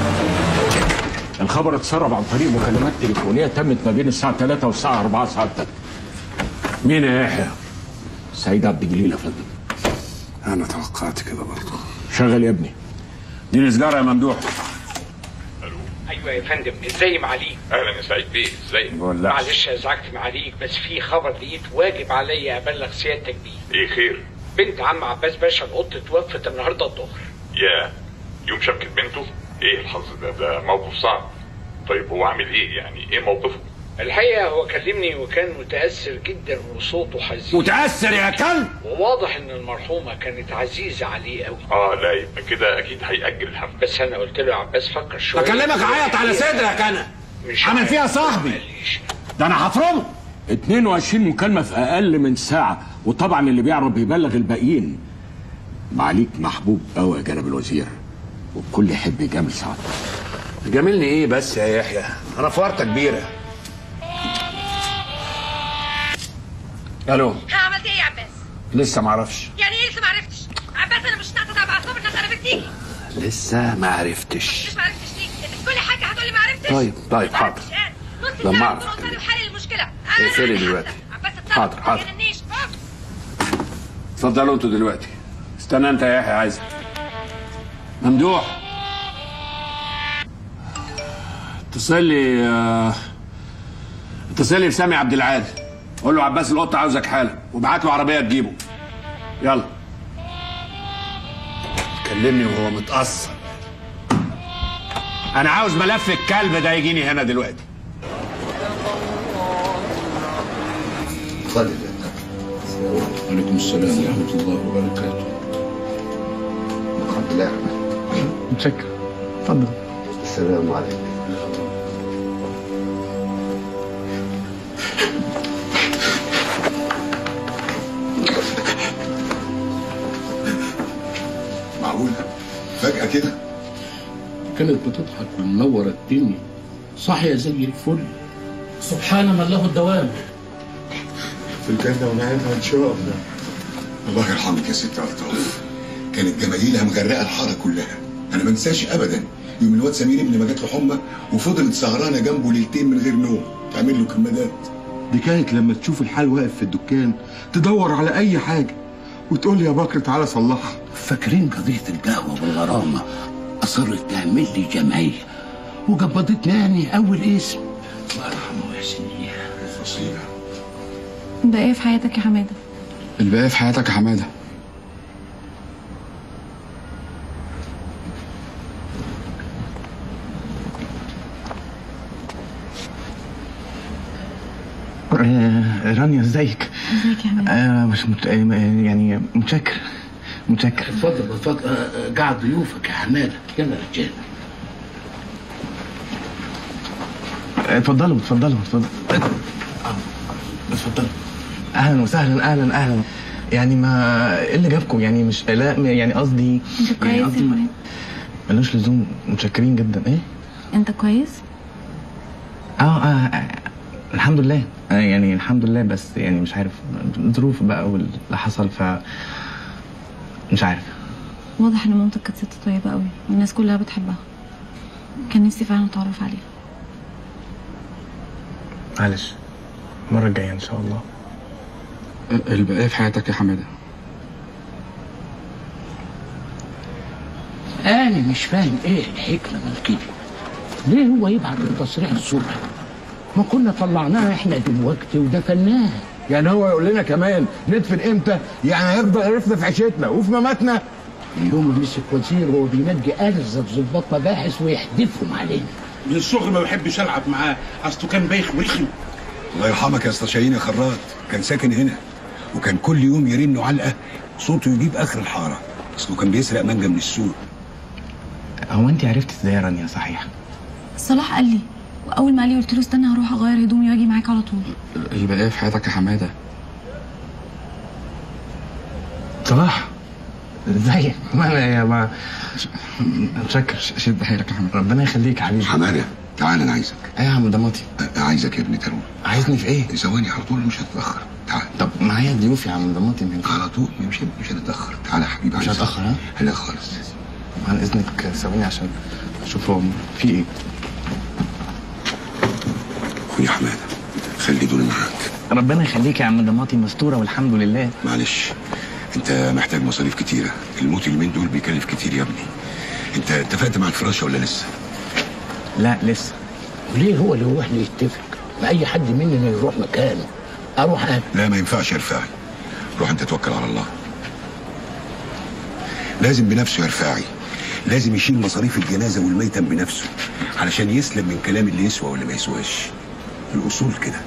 الخبر اتسرب عن طريق مكالمات تليفونيه تمت ما بين الساعه 3 والساعه 4 ساعتها مين يا يحيى؟ سعيد عبد الجليل يا فندم انا توقعت كده برضه شغل يا ابني اديني سجاره يا ممدوح ايوه يا فندم ازاي معاليك اهلا يا سعيد بيه ازيك معلش ازعجت معاليك بس في خبر لقيت واجب عليا ابلغ سيادتك بيه ايه خير بنت عم عباس باشا القط توفت النهارده الظهر يا يوم شبكة بنته ايه الحظ ده ده موقف صعب طيب هو عامل ايه يعني ايه موقفه الحقيقه هو كلمني وكان متاثر جدا وصوته حزين متأثر يا كلب وواضح ان المرحومه كانت عزيزه عليه قوي اه لا يبقى كده اكيد هيأجل الحفل بس انا قلت له يا عباس فكر شويه بكلمك عيط على صدرك انا عمل فيها صاحبي ده انا هفرمه 22 مكالمة في أقل من ساعة وطبعا اللي بيعرف بيبلغ الباقيين معاليك محبوب قوي يا جناب الوزير والكل يحب يجامل سعادتك جاملني ايه بس يا يحيى انا في ورطه كبيره الو ها عملت ايه يا عباس؟ لسه معرفش يعني ايه لسه ما عرفتش؟ عباس انا مش ناقصه اتابع اعصاب الناس عرفت تيجي لسه ما عرفتش مش ما عرفتش تيجي انت في كل حاجه هتقولي ما عرفتش طيب طيب حاضر نص لما ساعه أعرف. تكون قصادي وحل المشكله اقفلي دلوقتي عباس اتصرف حاضر، حاضر. ما تجننيش اتفضلوا انتوا دلوقتي استنى انت يا يحيى عايزك ممدوح اتصل لي آه، اتصل لي بسامي عبد العال قول له عباس القط عاوزك حالا وابعت له عربيه تجيبه يلا كلمني وهو متأثر انا عاوز ملف الكلب ده يجيني هنا دلوقتي اتفضل وعليكم السلام ورحمة الله وبركاته الحمد لله متشكر اتفضل السلام عليكم معقولة فجأة كده كانت بتضحك ومنورة الدنيا صاحية زي الفل سبحان من له الدوام في الجنة ونعيمها إن شاء الله الله يرحمك يا ست ألطاف كانت جمايلها مغرقة الحارة كلها أنا ما انساش أبدا يوم الواد سمير ابني ما جات له حمى وفضلت سهرانة جنبه ليلتين من غير نوم تعمل له كمادات دي كانت لما تشوف الحال واقف في الدكان تدور على اي حاجه وتقول لي يا بكر تعالى صلحها فاكرين قضية القهوة والغرامة أصرت تعمل لي جمعية وقبضتني يعني أول اسم الله يرحمه يا سنية فصيلة ده ايه في حياتك يا حماده الباقي في حياتك يا حماده آه، رانيا ازيك؟ ازيك يا حماده آه مش مت... آه، يعني متشكر متشكر اتفضل اتفضل آه، آه، قاعد ضيوفك يا حمادة يلا رجالة آه، اتفضلوا اتفضلوا اتفضلوا اتفضلوا اهلا وسهلا اهلا اهلا يعني ما ايه اللي جابكم يعني مش لا يعني قصدي انت كويس يعني يا قصدي ما- حماده ملوش لزوم متشكرين جدا ايه؟ انت كويس اه, آه, آه الحمد لله آه يعني الحمد لله بس يعني مش عارف ظروف بقى واللي حصل ف مش عارف واضح ان مامتك كانت ست طيبه قوي والناس كلها بتحبها كان نفسي فعلا اتعرف عليها معلش المرة الجاية إن شاء الله الباقي في حياتك يا حماده أنا مش فاهم إيه الحكمة من كده ليه هو يبعت التصريح الصبح ما كنا طلعناها إحنا دلوقتي ودفناها يعني هو يقول لنا كمان ندفن امتى يعني هيفضل يعرفنا في عيشتنا وفي مماتنا اليوم اللي مسك وزير وهو بينجي ألزة ظباط مباحث ويحدفهم علينا من الصغر ما بحبش العب معاه اصله كان بايخ ورخم الله يرحمك يا اسطى شاهين يا خراط كان ساكن هنا وكان كل يوم يرن علقة صوته يجيب آخر الحارة أصله كان بيسرق مانجا من السوق هو أنت عرفتي إزاي يا رانيا صحيح؟ صلاح قال لي واول ما قال لي قلت له استنى هروح اغير هدومي واجي معاك على طول الباقي في حياتك يا حماده صلاح ازيك؟ ما أنا يا ما متشكر شد حيلك يا حماده ربنا يخليك يا حبيبي حمادة تعال أنا عايزك إيه يا عم ضماتي؟ عايزك يا ابني تروح عايزني في إيه؟ ثواني على طول مش هتتأخر تعال طب معايا ضيوف يا عم ضماتي من على طول مش مش هنتأخر تعال يا حبيبي مش عايزك. هتأخر ها؟ لا خالص عن إذنك ثواني عشان أشوف هو في إيه خد يا حمادة خلي دول معاك ربنا يخليك يا عم ضماتي مستورة والحمد لله معلش انت محتاج مصاريف كتيرة الموت اليومين دول بيكلف كتير يا ابني انت اتفقت مع الفراشة ولا لسه لا لسه وليه هو اللي يروح لي يتفق ما اي حد مننا يروح مكانه اروح انا لا ما ينفعش يا رفاعي روح انت توكل على الله لازم بنفسه يا رفاعي لازم يشيل مصاريف الجنازة والميتم بنفسه علشان يسلم من كلام اللي يسوى واللي ما يسواش الأصول كده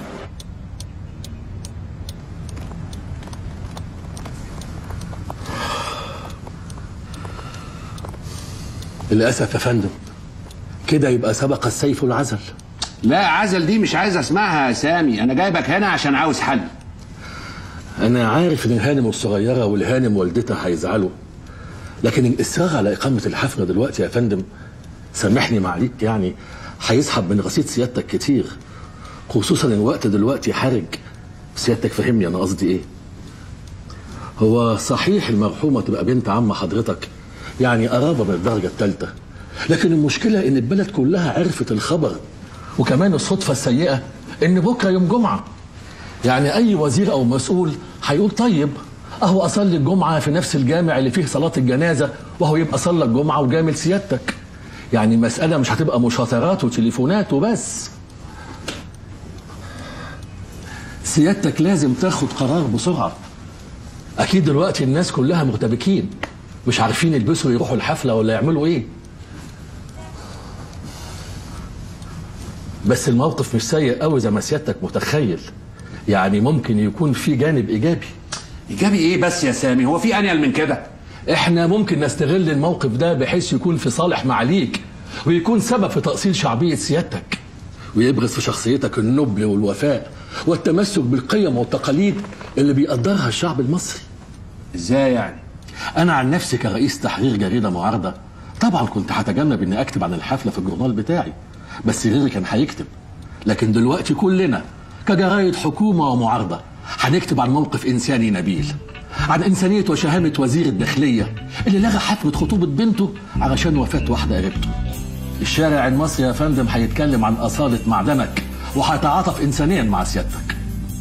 للأسف يا فندم كده يبقى سبق السيف العزل لا عزل دي مش عايز اسمعها يا سامي انا جايبك هنا عشان عاوز حل أنا عارف إن الهانم الصغيرة والهانم والدتها هيزعلوا لكن الإصرار على إقامة الحفلة دلوقتي يا فندم سامحني معليك يعني هيسحب من رصيد سيادتك كتير خصوصا إن الوقت دلوقتي حرج سيادتك فهمني أنا قصدي إيه هو صحيح المرحومة تبقى بنت عم حضرتك يعني قرابة من الدرجة الثالثة لكن المشكلة إن البلد كلها عرفت الخبر وكمان الصدفة السيئة إن بكرة يوم جمعة يعني أي وزير أو مسؤول هيقول طيب أهو أصلي الجمعة في نفس الجامع اللي فيه صلاة الجنازة وهو يبقى صلى الجمعة وجامل سيادتك يعني مسألة مش هتبقى مشاطرات وتليفونات وبس سيادتك لازم تاخد قرار بسرعة أكيد دلوقتي الناس كلها مرتبكين مش عارفين يلبسوا يروحوا الحفلة ولا يعملوا إيه بس الموقف مش سيء قوي زي ما سيادتك متخيل يعني ممكن يكون في جانب ايجابي ايجابي ايه بس يا سامي هو في انيل من كده احنا ممكن نستغل الموقف ده بحيث يكون في صالح معاليك ويكون سبب في تأصيل شعبية سيادتك ويبرز في شخصيتك النبل والوفاء والتمسك بالقيم والتقاليد اللي بيقدرها الشعب المصري ازاي يعني انا عن نفسي كرئيس تحرير جريدة معارضة طبعا كنت هتجنب اني اكتب عن الحفلة في الجورنال بتاعي بس غيري كان هيكتب لكن دلوقتي كلنا كجرايد حكومة ومعارضة هنكتب عن موقف إنساني نبيل عن إنسانية وشهامة وزير الداخلية اللي لغى حفلة خطوبة بنته علشان وفاة واحدة قريبته الشارع المصري يا فندم هيتكلم عن أصالة معدنك وهيتعاطف إنسانيا مع سيادتك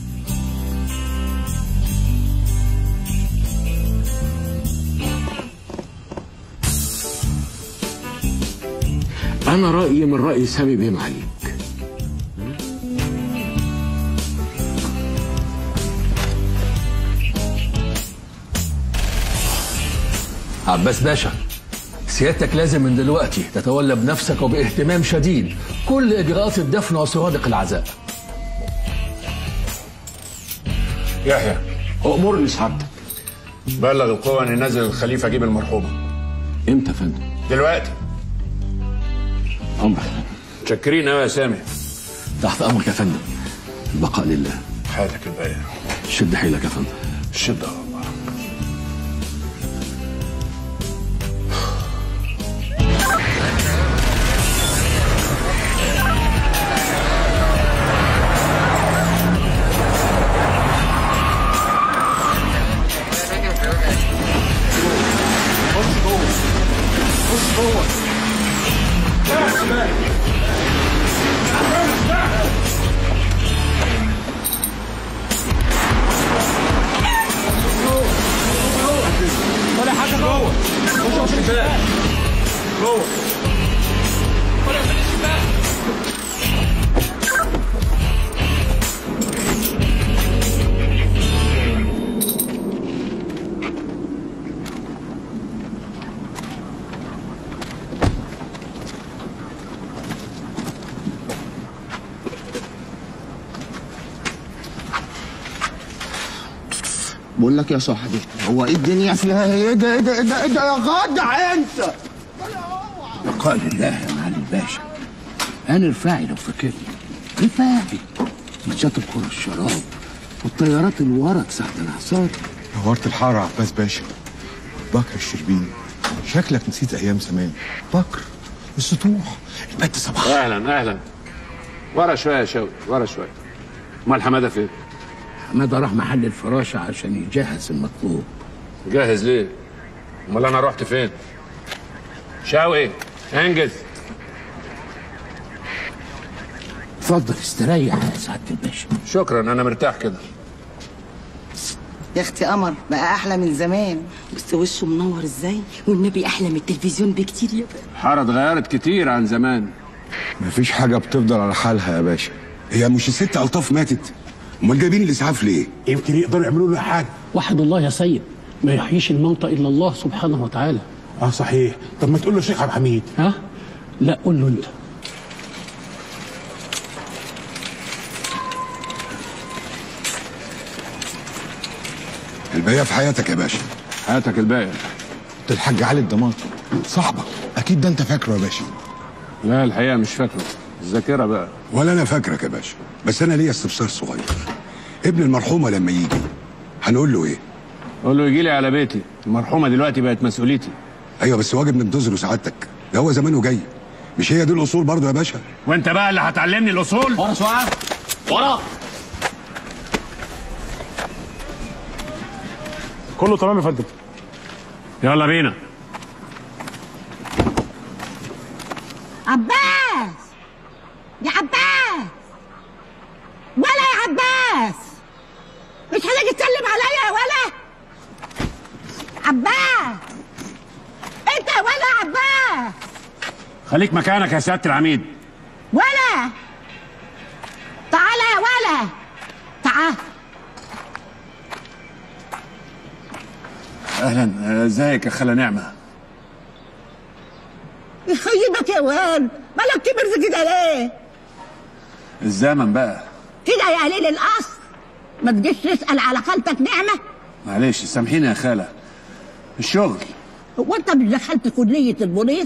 أنا رأيي من رأي سامي بيه معلم عباس باشا سيادتك لازم من دلوقتي تتولى بنفسك وباهتمام شديد كل إجراءات الدفن وسرادق العزاء يحيى أمرني سعادتك بلغ القوة ان نازل الخليفة اجيب المرحومة امتى يا فندم؟ دلوقتي أمرك متشكرين قوي يا سامي تحت أمرك يا فندم البقاء لله حياتك الباقية شد حيلك يا فندم شد والله ولا حاجه جوه خش الشباك جوه ولا في الشباك بقول لك يا صاحبي هو ايه الدنيا فيها ايه ده ايه ده ايه ده, إيه ده يا غدع انت بقاء لله يا معالي الباشا انا رفاعي لو فاكرني رفاعي ماتشات الكرة الشراب والطيارات اللي ورا ساعة الحصاد نورت الحارة يا عباس باشا بكر الشربيني شكلك نسيت ايام زمان بكر السطوح البت صباح اهلا اهلا ورا شوية يا شوقي ورا شوية امال حمادة فين؟ حماده راح محل الفراشة عشان يجهز المطلوب جاهز ليه؟ امال انا رحت فين؟ شوقي انجز اتفضل استريح يا سعادة الباشا شكرا انا مرتاح كده يا اختي قمر بقى احلى من زمان بس وشه منور ازاي والنبي احلى من التلفزيون بكتير يا بابا الحارة اتغيرت كتير عن زمان مفيش حاجه بتفضل على حالها يا باشا هي مش الست الطاف ماتت امال جايبين الاسعاف ليه يمكن يقدروا يعملوا له حاجه وحد الله يا سيد ما يحييش الموتى الا الله سبحانه وتعالى اه صحيح طب ما تقول له شيخ عبد الحميد ها لا قول له انت الباقيه في حياتك يا باشا حياتك الباقيه ده الحاج علي الضمان صاحبك اكيد ده انت فاكره يا باشا لا الحقيقه مش فاكره الذاكره بقى ولا انا فاكرك يا باشا بس انا ليا استفسار صغير ابن المرحومه لما يجي هنقول له ايه قول له يجي لي على بيتي المرحومه دلوقتي بقت مسؤوليتي ايوه بس واجب ننتظره سعادتك ده هو زمانه جاي مش هي دي الاصول برضه يا باشا وانت بقى اللي هتعلمني الاصول ورا سؤال ورا كله تمام يا فندم يلا بينا عباس يا عباس ولا يا عباس مش هتيجي تسلم عليا يا ولا عباس انت يا ولا عباس خليك مكانك يا سياده العميد ولا تعالى يا ولا تعال اهلا آه، ازيك يا خاله نعمه يخيبك يا واد مالك كبر في كده ليه الزمن بقى كده يا قليل الاصل ما تجيش تسال على خالتك نعمه معلش سامحيني يا خاله الشغل هو انت مش دخلت كليه البوليس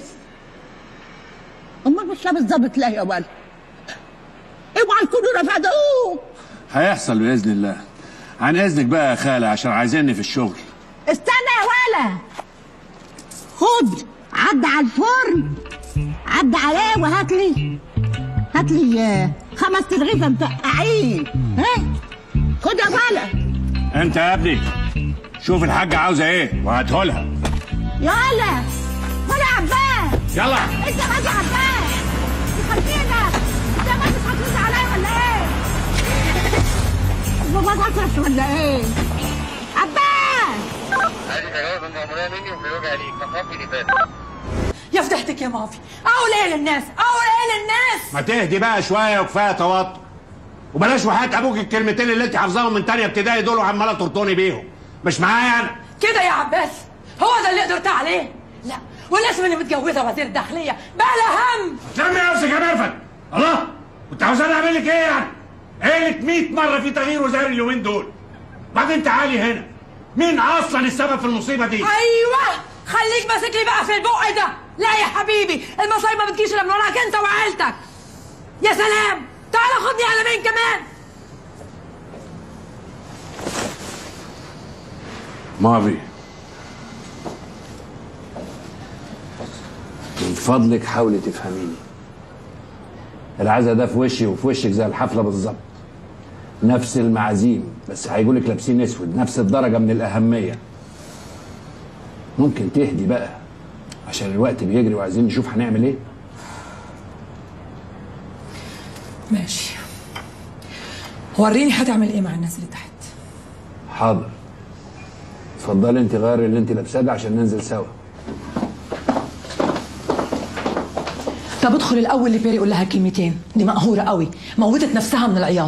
امال مش لابس ظابط ليه يا ولد اوعى يكونوا رفضوك هيحصل باذن الله عن اذنك بقى يا خاله عشان عايزيني في الشغل استنى يا ولا خد عد على الفرن عد عليه وهات لي هات لي آه، خمس ترغيفه مفقعين ها خد يا ولا انت يا ابني شوف الحاجه عاوزه ايه وهاتهولها يا ولا ولا عباس يلا انت غازي عباس يخلينا انت ما مش هترد عليا ولا ايه؟ بابا تكرش ولا ايه؟ عباس يا فضحتك يا مافي اقول ايه للناس اقول ايه للناس ما تهدي بقى شويه وكفايه توتر وبلاش وحياه ابوك الكلمتين اللي انت حافظاهم من تانية ابتدائي دول وعماله ترطوني بيهم مش معايا انا كده يا عباس هو ده اللي قدرت عليه لا والناس اللي متجوزه وزير الداخليه بقى لها هم لمي نفسك يا مرفت الله كنت عاوزاني اعمل لك ايه يعني؟ قالت 100 مره في تغيير وزاري اليومين دول بعدين تعالي هنا مين اصلا السبب في المصيبه دي؟ ايوه خليك ماسك لي بقى في البق ده لا يا حبيبي المصايب ما بتجيش الا من وراك انت وعيلتك يا سلام تعال خدني على مين كمان مافي من فضلك حاولي تفهميني العزا ده في وشي وفي وشك زي الحفله بالظبط نفس المعازيم بس هيقولك لابسين اسود نفس الدرجه من الاهميه ممكن تهدي بقى عشان الوقت بيجري وعايزين نشوف هنعمل ايه ماشي وريني هتعمل ايه مع الناس اللي تحت حاضر اتفضلي انت غيري اللي انت لابساه ده عشان ننزل سوا طب ادخل الاول لبيري قول لها كلمتين دي مقهوره قوي موتت نفسها من العياط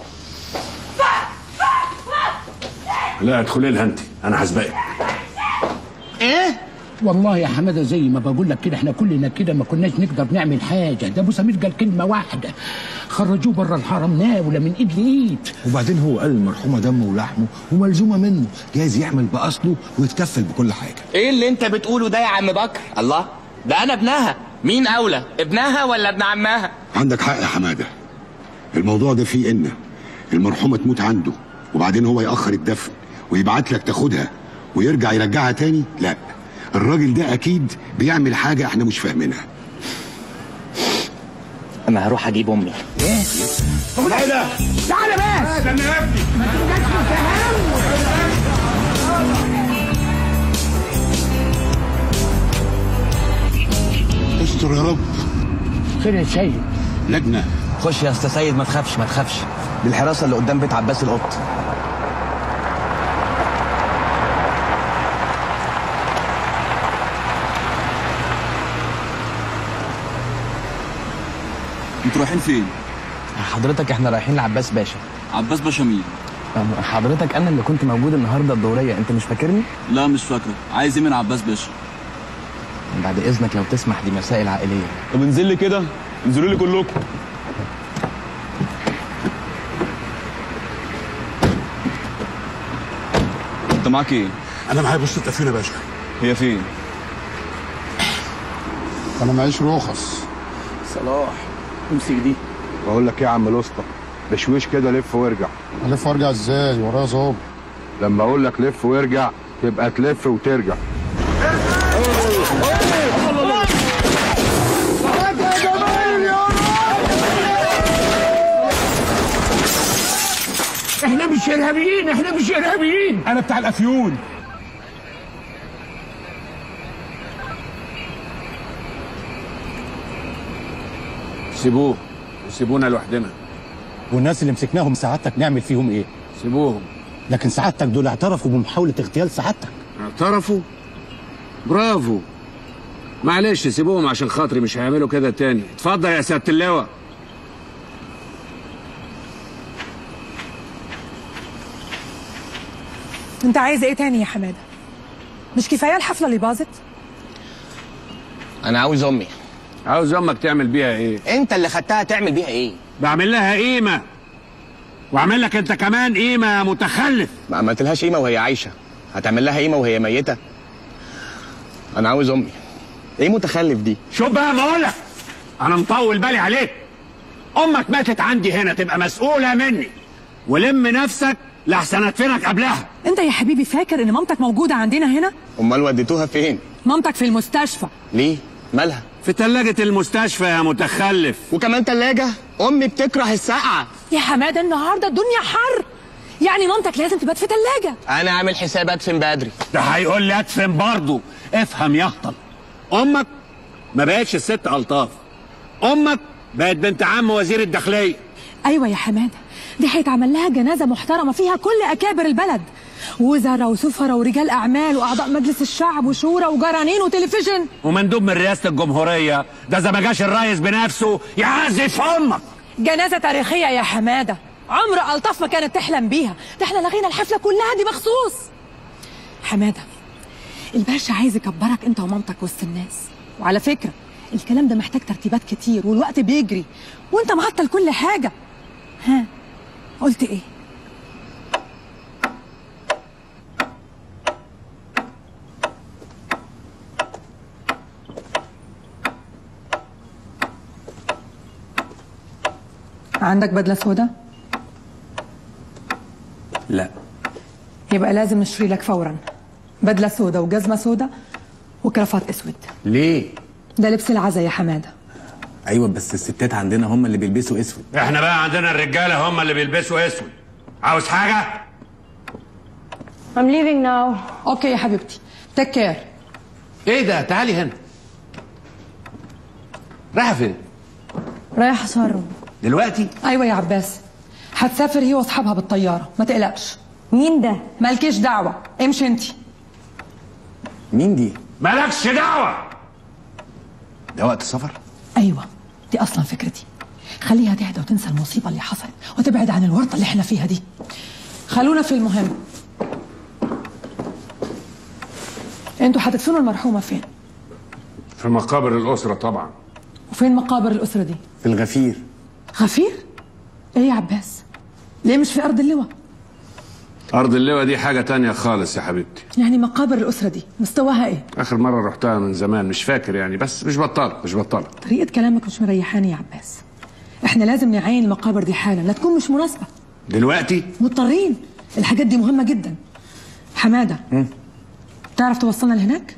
لا ادخلي لها انت انا هسبقك ايه والله يا حماده زي ما بقول لك كده احنا كلنا كده ما كناش نقدر نعمل حاجه ده ابو سمير قال كلمه واحده خرجوه بره الحرم ناوله من ايد لايد وبعدين هو قال المرحومه دمه ولحمه وملزومه منه جايز يعمل باصله ويتكفل بكل حاجه ايه اللي انت بتقوله ده يا عم بكر الله ده انا ابنها مين اولى ابنها ولا ابن عمها عندك حق يا حماده الموضوع ده فيه ان المرحومه تموت عنده وبعدين هو ياخر الدفن ويبعت لك تاخدها ويرجع يرجعها تاني لا الراجل ده اكيد بيعمل حاجه احنا مش فاهمينها انا هروح اجيب امي ايه ايه ده؟ تعالى بس استنى يا ابني استر يا رب خير يا سيد لجنه خش يا استاذ سيد ما تخافش ما تخافش دي الحراسه اللي قدام بيت عباس القط انتوا رايحين فين؟ حضرتك احنا رايحين لعباس باشا عباس باشا مين؟ حضرتك انا اللي كنت موجود النهارده الدوريه انت مش فاكرني لا مش فاكرك عايز ايه من عباس باشا؟ بعد اذنك لو تسمح دي مسائل عائليه طب انزل لي كده انزلوا لي كلكم انت معاك ايه؟ انا معايا بوسطة تقفيل يا باشا هي فين؟ انا معيش رخص صلاح امسك دي بقول لك ايه يا عم الاسطى بشويش كده لف وارجع الف وارجع ازاي ورايا ظابط لما اقول لك لف وارجع تبقى تلف وترجع احنا مش ارهابيين احنا مش ارهابيين انا بتاع الافيون سيبوه وسيبونا لوحدنا والناس اللي مسكناهم سعادتك نعمل فيهم ايه؟ سيبوهم لكن سعادتك دول اعترفوا بمحاولة اغتيال سعادتك اعترفوا برافو معلش سيبوهم عشان خاطري مش هيعملوا كده تاني اتفضل يا سيادة اللواء انت عايز ايه تاني يا حماده مش كفايه الحفله اللي باظت انا عاوز امي عاوز امك تعمل بيها ايه انت اللي خدتها تعمل بيها ايه بعمل لها قيمه واعمل لك انت كمان قيمه يا متخلف ما عملتلهاش قيمه وهي عايشه هتعمل لها قيمه وهي ميته انا عاوز امي ايه متخلف دي شوف بقى ما اقول لك انا مطول بالي عليك امك ماتت عندي هنا تبقى مسؤوله مني ولم نفسك لحسن ادفنك قبلها انت يا حبيبي فاكر ان مامتك موجوده عندنا هنا امال وديتوها فين مامتك في المستشفى ليه مالها في تلاجة المستشفى يا متخلف وكمان تلاجة امي بتكره السقعه يا حماده النهارده الدنيا حر يعني مامتك لازم تبات في تلاجة انا عامل حساب ادفن بدري ده هيقول لي ادفن برضه افهم يا هطل امك ما بقتش الست الطاف امك بقت بنت عم وزير الداخليه ايوه يا حماده دي هيتعمل لها جنازه محترمه فيها كل اكابر البلد وزراء وسفراء ورجال اعمال واعضاء مجلس الشعب وشورى وجرانين وتلفزيون ومندوب من رئاسه الجمهوريه ده اذا ما جاش الريس بنفسه يعزف امك جنازه تاريخيه يا حماده عمر الطاف ما كانت تحلم بيها ده احنا لغينا الحفله كلها دي مخصوص حماده الباشا عايز يكبرك انت ومامتك وسط الناس وعلى فكره الكلام ده محتاج ترتيبات كتير والوقت بيجري وانت معطل كل حاجه ها قلت ايه عندك بدله سودا لا يبقى لازم نشتري لك فورا بدله سودا وجزمه سودا وكرافات اسود ليه ده لبس العزا يا حماده ايوه بس الستات عندنا هم اللي بيلبسوا اسود احنا بقى عندنا الرجاله هم اللي بيلبسوا اسود عاوز حاجه I'm leaving now اوكي يا حبيبتي تيك كير ايه ده تعالي هنا رايحه فين رايحه ساره دلوقتي ايوه يا عباس هتسافر هي واصحابها بالطياره ما تقلقش مين ده مالكيش دعوه امشي انت مين دي مالكش دعوه ده وقت السفر ايوه دي اصلا فكرتي خليها تهدى وتنسى المصيبه اللي حصلت وتبعد عن الورطه اللي احنا فيها دي خلونا في المهم انتوا هتدفنوا المرحومه فين في مقابر الاسره طبعا وفين مقابر الاسره دي في الغفير غفير ايه يا عباس ليه مش في ارض اللواء ارض اللواء دي حاجه تانية خالص يا حبيبتي يعني مقابر الاسره دي مستواها ايه اخر مره رحتها من زمان مش فاكر يعني بس مش بطاله مش بطاله طريقه كلامك مش مريحاني يا عباس احنا لازم نعاين المقابر دي حالا لا تكون مش مناسبه دلوقتي مضطرين الحاجات دي مهمه جدا حماده تعرف توصلنا لهناك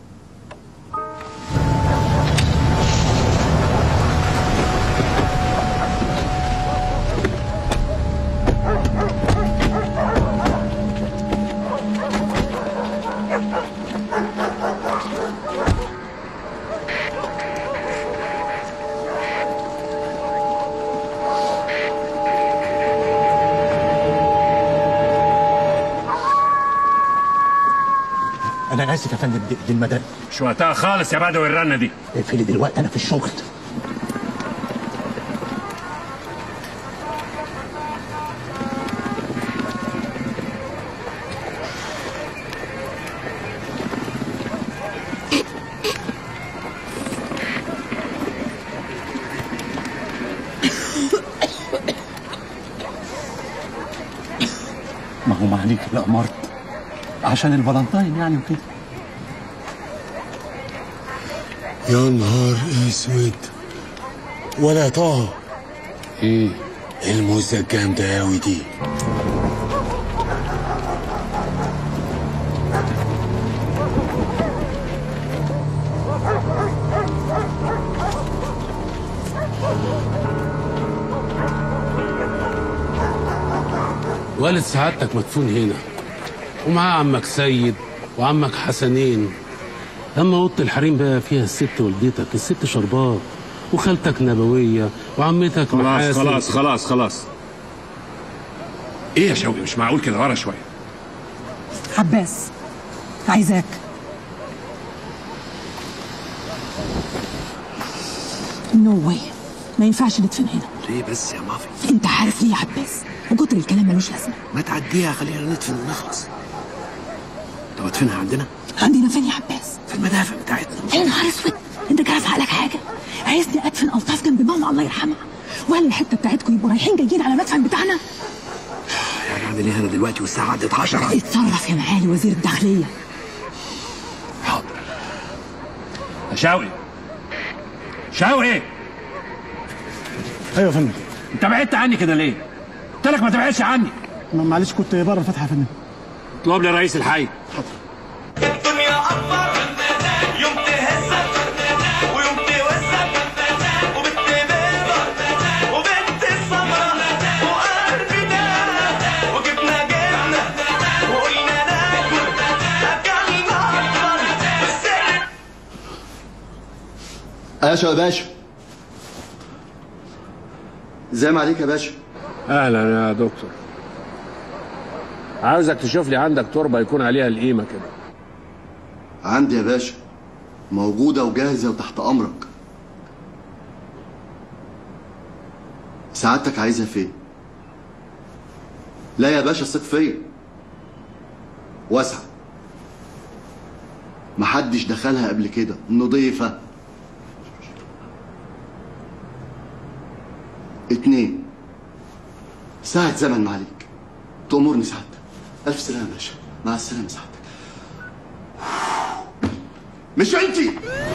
انا اسف يا فندم دي, دي المدام مش وقتها خالص يا بدوي الرنه دي اقفلي دلوقتي انا في الشغل ليك الأمارت عشان الفالنتاين يعني وكده يا نهار اسود ولا طه ايه الموزة الجامدة أوي دي والد سعادتك مدفون هنا ومعاه عمك سيد وعمك حسنين اما اوضه الحريم بقى فيها الست والدتك الست شربات وخالتك نبويه وعمتك خلاص محاسن خلاص خلاص خلاص ايه يا شوقي مش معقول كده ورا شويه عباس عايزاك نو واي ما ينفعش ندفن هنا ليه بس يا مافي انت عارف ليه يا عباس وكتر الكلام ملوش لازمه ما تعديها خلينا ندفن ونخلص طب ادفنها عندنا عندنا فين يا عباس في المدافع بتاعتنا يا نهار اسود انت جايز عقلك حاجه عايزني ادفن الطاف جنب ماما الله يرحمها ولا الحته بتاعتكم يبقوا رايحين جايين على المدفن بتاعنا يعني اعمل ايه انا دلوقتي والساعه عدت 10 اتصرف يا معالي وزير الداخليه يا شوقي شوقي ايوه يا فندم انت بعدت عني كده ليه؟ قلت لك ما تبعدش عني ما- معلش كنت بره الفتحه يا فندم اطلب لي رئيس الحي الدنيا أكبر يوم تهزك ويوم توزك وبنت بيضة وبنت السمرة وقلبي ده وجبنا جبنة وقلنا ناكل أكلنا أكتر والسر ايوه يا باشا ازاي ما عليك يا باشا اهلا يا دكتور عاوزك تشوف لي عندك تربه يكون عليها القيمه كده عندي يا باشا موجودة وجاهزة وتحت أمرك سعادتك عايزها فين؟ لا يا باشا ثق فيا واسعة محدش دخلها قبل كده نضيفة اتنين ساعة زمن معليك تأمرني سعادتك ألف سلامة يا باشا مع السلامة سعادتك مش انتي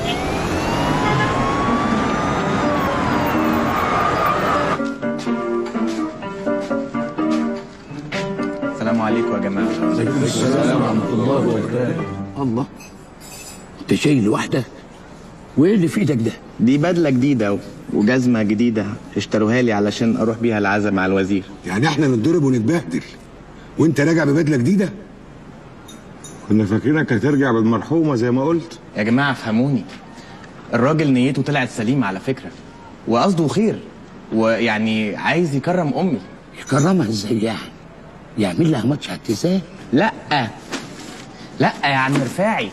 السلام عليكم يا جماعه السلام ورحمة الله وبركاته الله انت شايل لوحدك وايه اللي في ايدك ده؟ دي بدله جديده و- وجزمه جديده اشتروها لي علشان اروح بيها العزا مع الوزير يعني احنا نتضرب ونتبهدل وانت راجع ببدله جديده كنا فاكرينك هترجع بالمرحومه زي ما قلت يا جماعه فهموني الراجل نيته طلعت سليمه على فكره وقصده خير ويعني عايز يكرم امي يكرمها ازاي يعني؟ يعمل لها ماتش اعتزال؟ لا لا يا عم رفاعي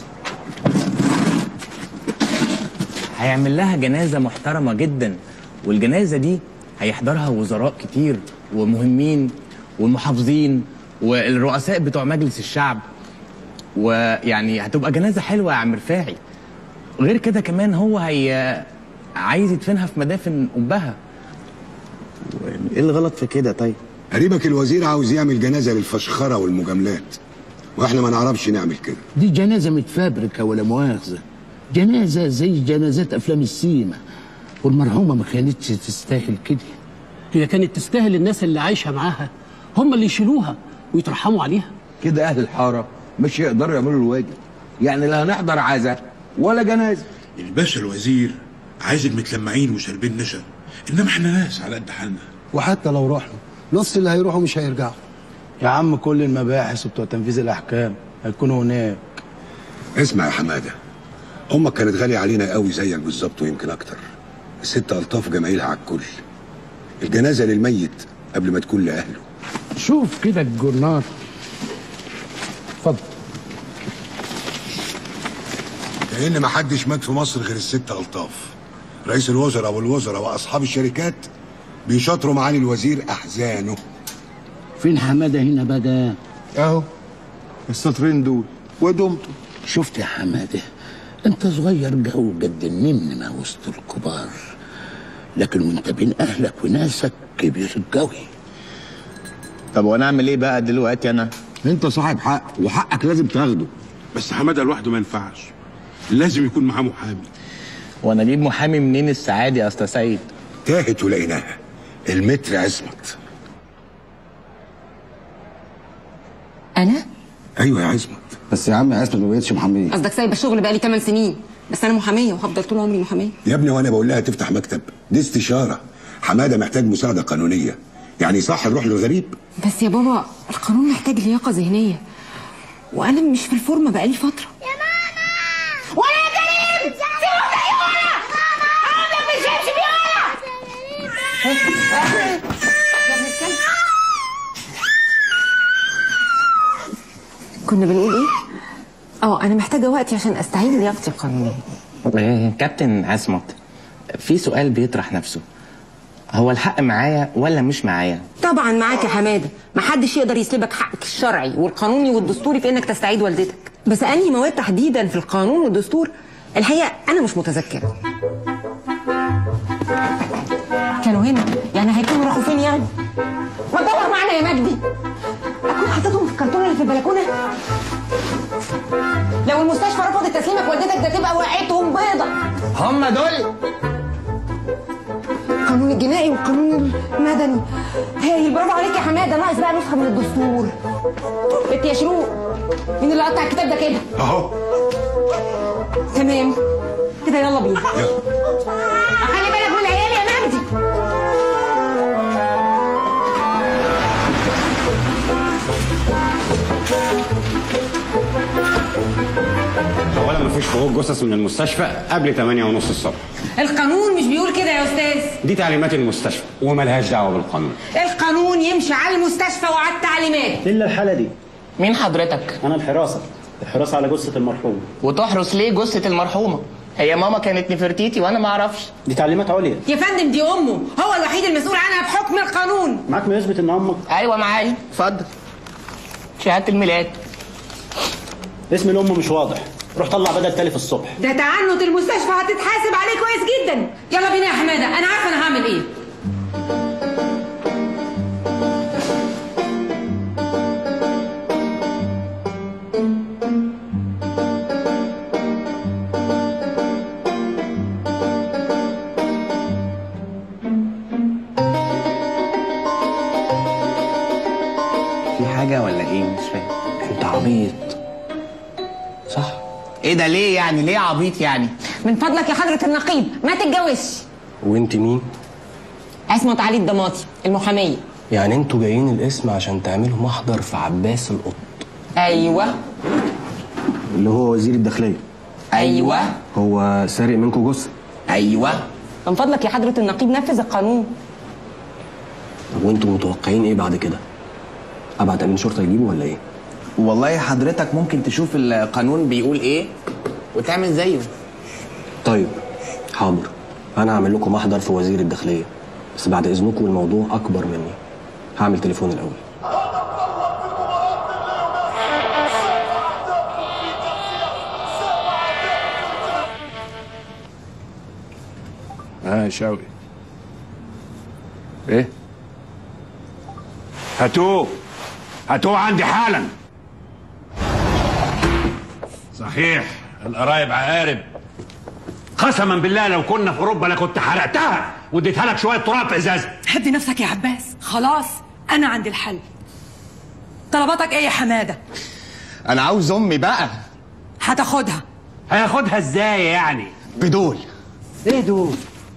هيعمل لها جنازة محترمة جدا والجنازة دي هيحضرها وزراء كتير ومهمين والمحافظين والرؤساء بتوع مجلس الشعب ويعني هتبقى جنازة حلوة يا عم رفاعي غير كده كمان هو هي عايز يدفنها في مدافن أمها ايه الغلط في كده طيب؟ قريبك الوزير عاوز يعمل جنازه للفشخره والمجاملات واحنا ما نعرفش نعمل كده دي جنازة متفبركة ولا مؤاخذة جنازة زي جنازات أفلام السينما والمرحومة ما كانتش تستاهل كده هي كانت تستاهل الناس اللي عايشه معاها هم اللي يشيلوها ويترحموا عليها كده اهل الحاره مش يقدروا يعملوا الواجب يعني لا هنحضر عزاء ولا جنازه الباشا الوزير عايز المتلمعين وشاربين نشا انما احنا ناس على قد حالنا وحتى لو رحنا نص اللي هيروحوا مش هيرجعوا يا عم كل المباحث وبتوع تنفيذ الاحكام هيكونوا هناك اسمع يا حماده امك كانت غاليه علينا قوي زيك بالظبط ويمكن اكتر الست الطاف جمايلها على الكل الجنازه للميت قبل ما تكون لاهله شوف كده الجورنال اتفضل لان ما حدش مات في مصر غير الست الطاف رئيس الوزراء والوزراء واصحاب الشركات بيشاطروا معالي الوزير احزانه فين حمادة هنا بقى اهو السطرين دول ودمتم شفت يا حمادة انت صغير جو قد النمنمة وسط الكبار لكن وانت بين اهلك وناسك كبير قوي طب وانا اعمل ايه بقى دلوقتي انا انت صاحب حق وحقك لازم تاخده بس حماده لوحده ما ينفعش لازم يكون معاه محامي وانا اجيب محامي منين السعادة يا استاذ سيد تاهت ولقيناها المتر عصمت انا ايوه يا عصمت بس يا عم عصمت ما بقتش محاميه قصدك سايبه الشغل بقالي 8 سنين بس انا محاميه وهفضل طول عمري محاميه يا ابني وانا بقول لها تفتح مكتب دي استشاره حماده محتاج مساعده قانونيه يعني صح نروح للغريب بس يا بابا القانون محتاج لياقه ذهنيه وانا مش في الفورمه بقالي فتره ولا يا كريم سيبهم زي ولا عاملك مش همشي بيه كنا بنقول ايه اه انا محتاجه وقتي عشان استعيد لياقتي القانونيه آه، كابتن عصمت في سؤال بيطرح نفسه هو الحق معايا ولا مش معايا طبعا معاك يا حماده محدش يقدر يسلبك حقك الشرعي والقانوني والدستوري في انك تستعيد والدتك بس انهي مواد تحديدا في القانون والدستور الحقيقه انا مش متذكره كانوا هنا يعني هيكونوا راحوا فين يعني ما تدور معانا يا مجدي اكون حطيتهم في الكرتونه اللي في البلكونه لو المستشفى رفضت تسليمك والدتك ده تبقى وقعتهم بيضه هم دول القانون الجنائي والقانون المدني هايل برافو عليك يا حماده ناقص بقى نسخه من الدستور بنت يا شروق مين اللي قطع الكتاب ده كده اهو تمام كده يلا بينا خلي بالك من العيال يا مجدي اولا مفيش خروج جثث من المستشفى قبل 8 ونص الصبح القانون مش بيقول كده يا استاذ دي تعليمات المستشفى وملهاش دعوه بالقانون القانون يمشي على المستشفى وعلى التعليمات الا الحاله دي مين حضرتك انا الحراسه الحراسه على جثه المرحوم وتحرس ليه جثة المرحومة هي ماما كانت نفرتيتي وانا ما اعرفش دي تعليمات عليا يا فندم دي امه هو الوحيد المسؤول عنها بحكم القانون معاك ما يثبت ان امك ايوه معايا اتفضل شهادة الميلاد اسم الام مش واضح روح طلع بدل تالي في الصبح ده تعنت المستشفى هتتحاسب عليه كويس جدا يلا بينا يا حماده انا عارفه انا هعمل ايه في حاجة ولا ايه مش فاهم انت عبيط صح ايه ده ليه يعني ليه عبيط يعني من فضلك يا حضره النقيب ما تتجوزش وانت مين؟ عصمت علي الضماطي المحاميه يعني انتوا جايين الاسم عشان تعملوا محضر في عباس القط ايوه اللي هو وزير الداخلية ايوه هو سارق منكم جثة ايوه من فضلك يا حضره النقيب نفذ القانون طب وانتوا متوقعين ايه بعد كده؟ ابعت امين شرطة يجيبه ولا ايه؟ والله حضرتك ممكن تشوف القانون بيقول ايه وتعمل زيه طيب حاضر انا هعمل لكم محضر في وزير الداخلية بس بعد اذنكم الموضوع اكبر مني هعمل تليفون الاول اه شوقي ايه هاتوه هاتوه عندي حالا صحيح القرايب عقارب قسما بالله لو كنا في اوروبا لكنت حرقتها واديتها لك شويه تراب في ازازه هدي نفسك يا عباس خلاص انا عندي الحل طلباتك ايه يا حماده انا عاوز امي بقى هتاخدها هياخدها ازاي يعني بدول ايه دول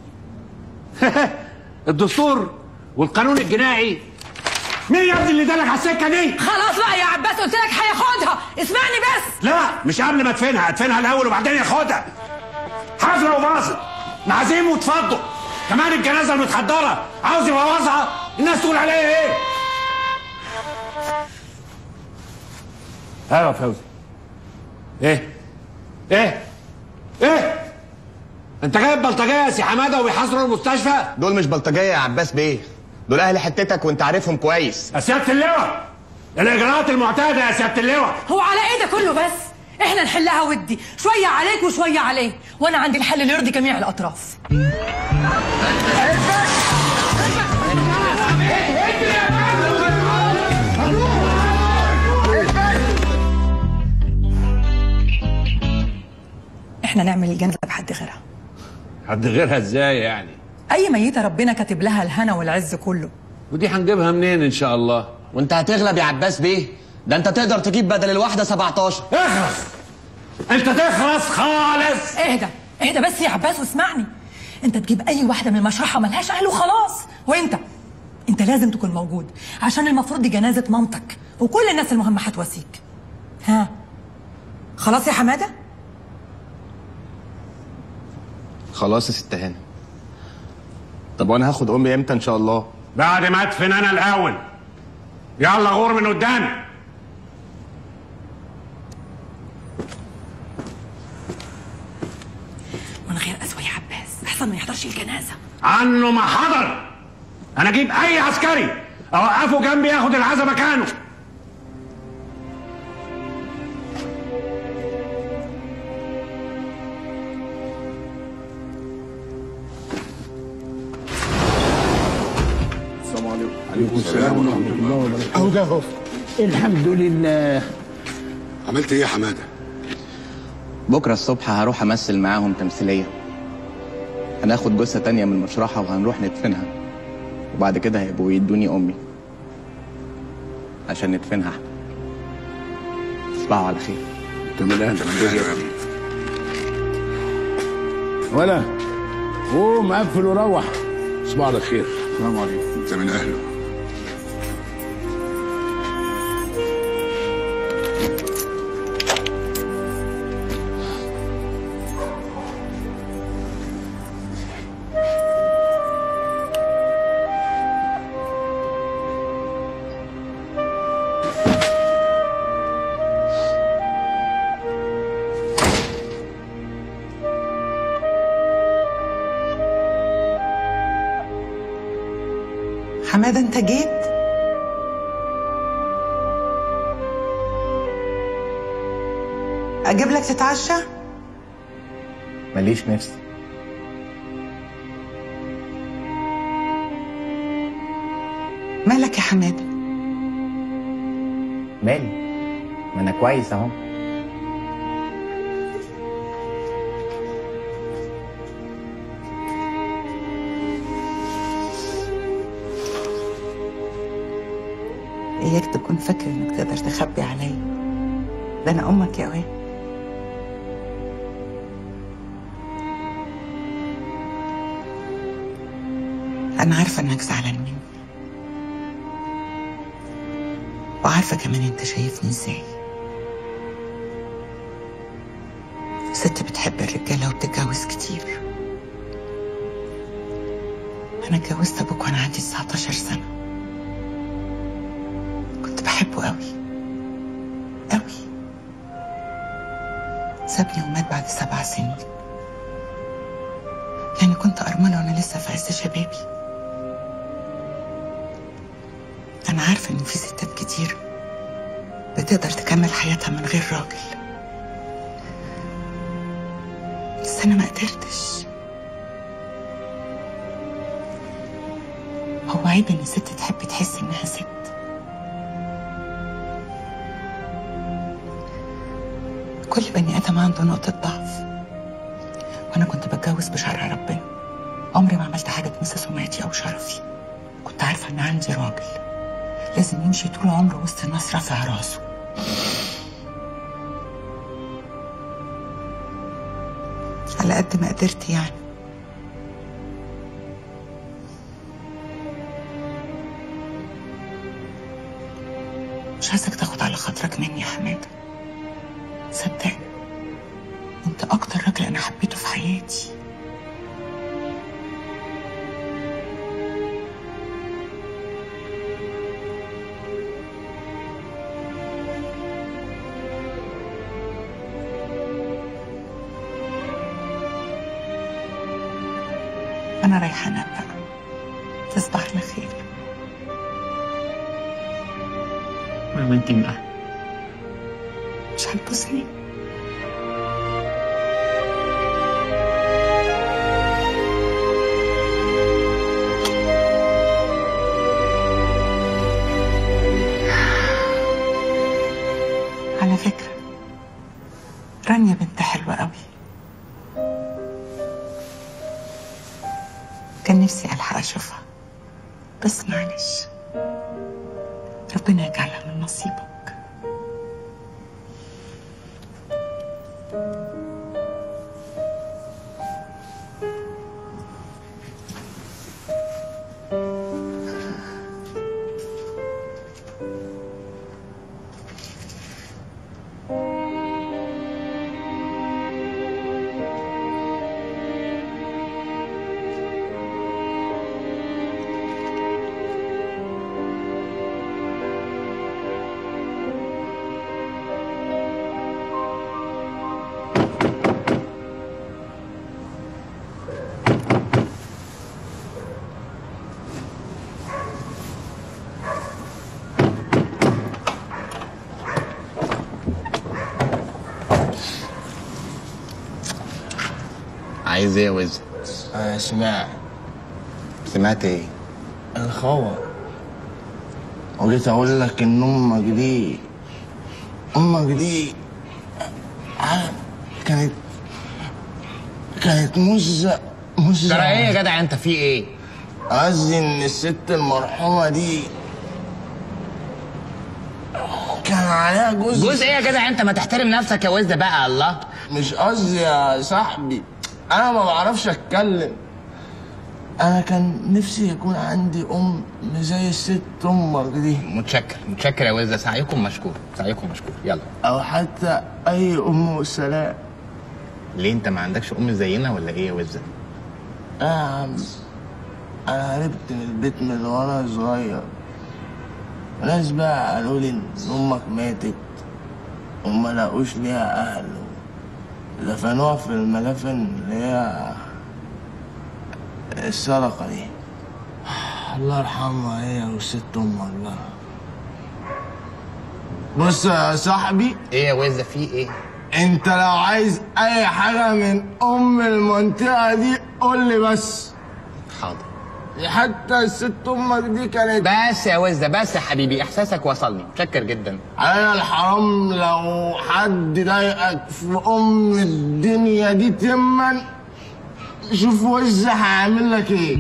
الدستور والقانون الجنائي مين يا ابني اللي دلك على السكه دي خلاص بقى يا عباس قلت لك هياخدها اسمعني بس لا مش قبل ما ادفنها ادفنها الاول وبعدين ياخدها حفله وباظت معازيم وتفضوا كمان الجنازه المتحضره عاوز يبوظها الناس تقول عليا ايه ايوه يا فوزي ايه ايه ايه انت جايب بلطجيه يا سي حماده وبيحاصروا المستشفى دول مش بلطجيه يا عباس بيه دول اهل حتتك وانت عارفهم كويس يا سياده اللواء الاجراءات المعتاده يا سياده اللواء هو على ايه ده كله بس احنا نحلها ودي شويه عليك وشويه عليه وانا عندي الحل اللي يرضي جميع الاطراف احنا نعمل الجنازه بحد غيرها حد غيرها ازاي يعني اي ميته ربنا كاتب لها الهنا والعز كله ودي هنجيبها منين ان شاء الله وانت هتغلب يا عباس بيه ده انت تقدر تجيب بدل الواحده 17 اخرس انت تخرس خالص اهدى اهدى بس يا عباس واسمعني انت تجيب اي واحده من المشرحه ملهاش اهل وخلاص وانت انت لازم تكون موجود عشان المفروض دي جنازه مامتك وكل الناس المهمه هتواسيك ها خلاص يا حماده خلاص يا ست هانم طب وانا هاخد امي امتى ان شاء الله بعد ما ادفن انا الاول يلا غور من قدامي من غير قسوه يا عباس احسن ما يحضرش الجنازه عنه ما حضر انا اجيب اي عسكري اوقفه جنبي ياخد العزا مكانه السلام عليكم عليكم السلام ورحمه الله وبركاته اهو ده اهو الحمد لله عملت ايه يا حماده بكره الصبح هروح امثل معاهم تمثيليه هناخد جثه تانية من المشرحه وهنروح ندفنها وبعد كده هيبقوا يدوني امي عشان ندفنها احنا تصبحوا على خير تمام ولا قوم قفل وروح صباح على خير السلام عليكم انت من اهله حماده انت جيت اجيب لك تتعشى ماليش نفس مالك يا حماده مالي ما انا كويس اهو اياك تكون فاكر انك تقدر تخبي عليا ده انا امك يا واد انا عارفه انك زعلان مني وعارفه كمان انت شايفني ازاي ست بتحب الرجاله وبتتجوز كتير انا اتجوزت ابوك وانا عندي 19 سنه كنت بحبه قوي قوي سابني ومات بعد سبع سنين يعني كنت أرملة وأنا لسه في عز شبابي أنا عارفة إن في ستات كتير بتقدر تكمل حياتها من غير راجل بس أنا ما قدرتش هو عيب إن الست تحب تحس إنها ست كل بني آدم عنده نقطة ضعف وأنا كنت بتجوز بشرع ربنا عمري ما عملت حاجة تمس سمعتي أو شرفي كنت عارفة إن عندي راجل لازم يمشي طول عمره وسط الناس رافع راسه على قد ما قدرت يعني مش عايزك تاخد على خاطرك مني يا حماده صدقني انت اكتر راجل انا حبيته في حياتي انا رايحه انام بقى تصبح على خير وانت بقى مش هتبوسني على فكرة رانيا بنت حلوة قوي نفسي الحق اشوفها بس معلش ربنا يجعلها من نصيبك عايز ايه يا وز انا سمعت سمعت ايه الخبر وجيت اقول لك ان امك دي امك دي ع- كانت كانت مزة مزة ترى ايه يا جدع انت في ايه قصدي ان الست المرحومة دي كان عليها جزء جزء ايه يا جدع انت ما تحترم نفسك يا وز بقى الله مش قصدي يا صاحبي انا ما بعرفش اتكلم انا كان نفسي يكون عندي ام زي الست امك دي متشكر متشكر يا وز سعيكم مشكور سعيكم مشكور يلا او حتى اي ام والسلام ليه انت ما عندكش ام زينا ولا ايه يا وز اه يا عم انا هربت من البيت من وانا صغير ناس بقى قالوا لي ان امك ماتت وما لقوش ليها اهل دفنوها في المدافن اللي هي السرقة دي الله يرحمها هي والست امك بقى بص يا صاحبي ايه يا وز في ايه انت لو عايز اي حاجة من ام المنطقة دي قول لي بس حاضر حتى الست امك دي كانت بس يا وز بس يا حبيبي احساسك وصلني متشكر جدا علينا الحرام لو حد ضايقك في ام الدنيا دي تما شوف وز هعمل لك ايه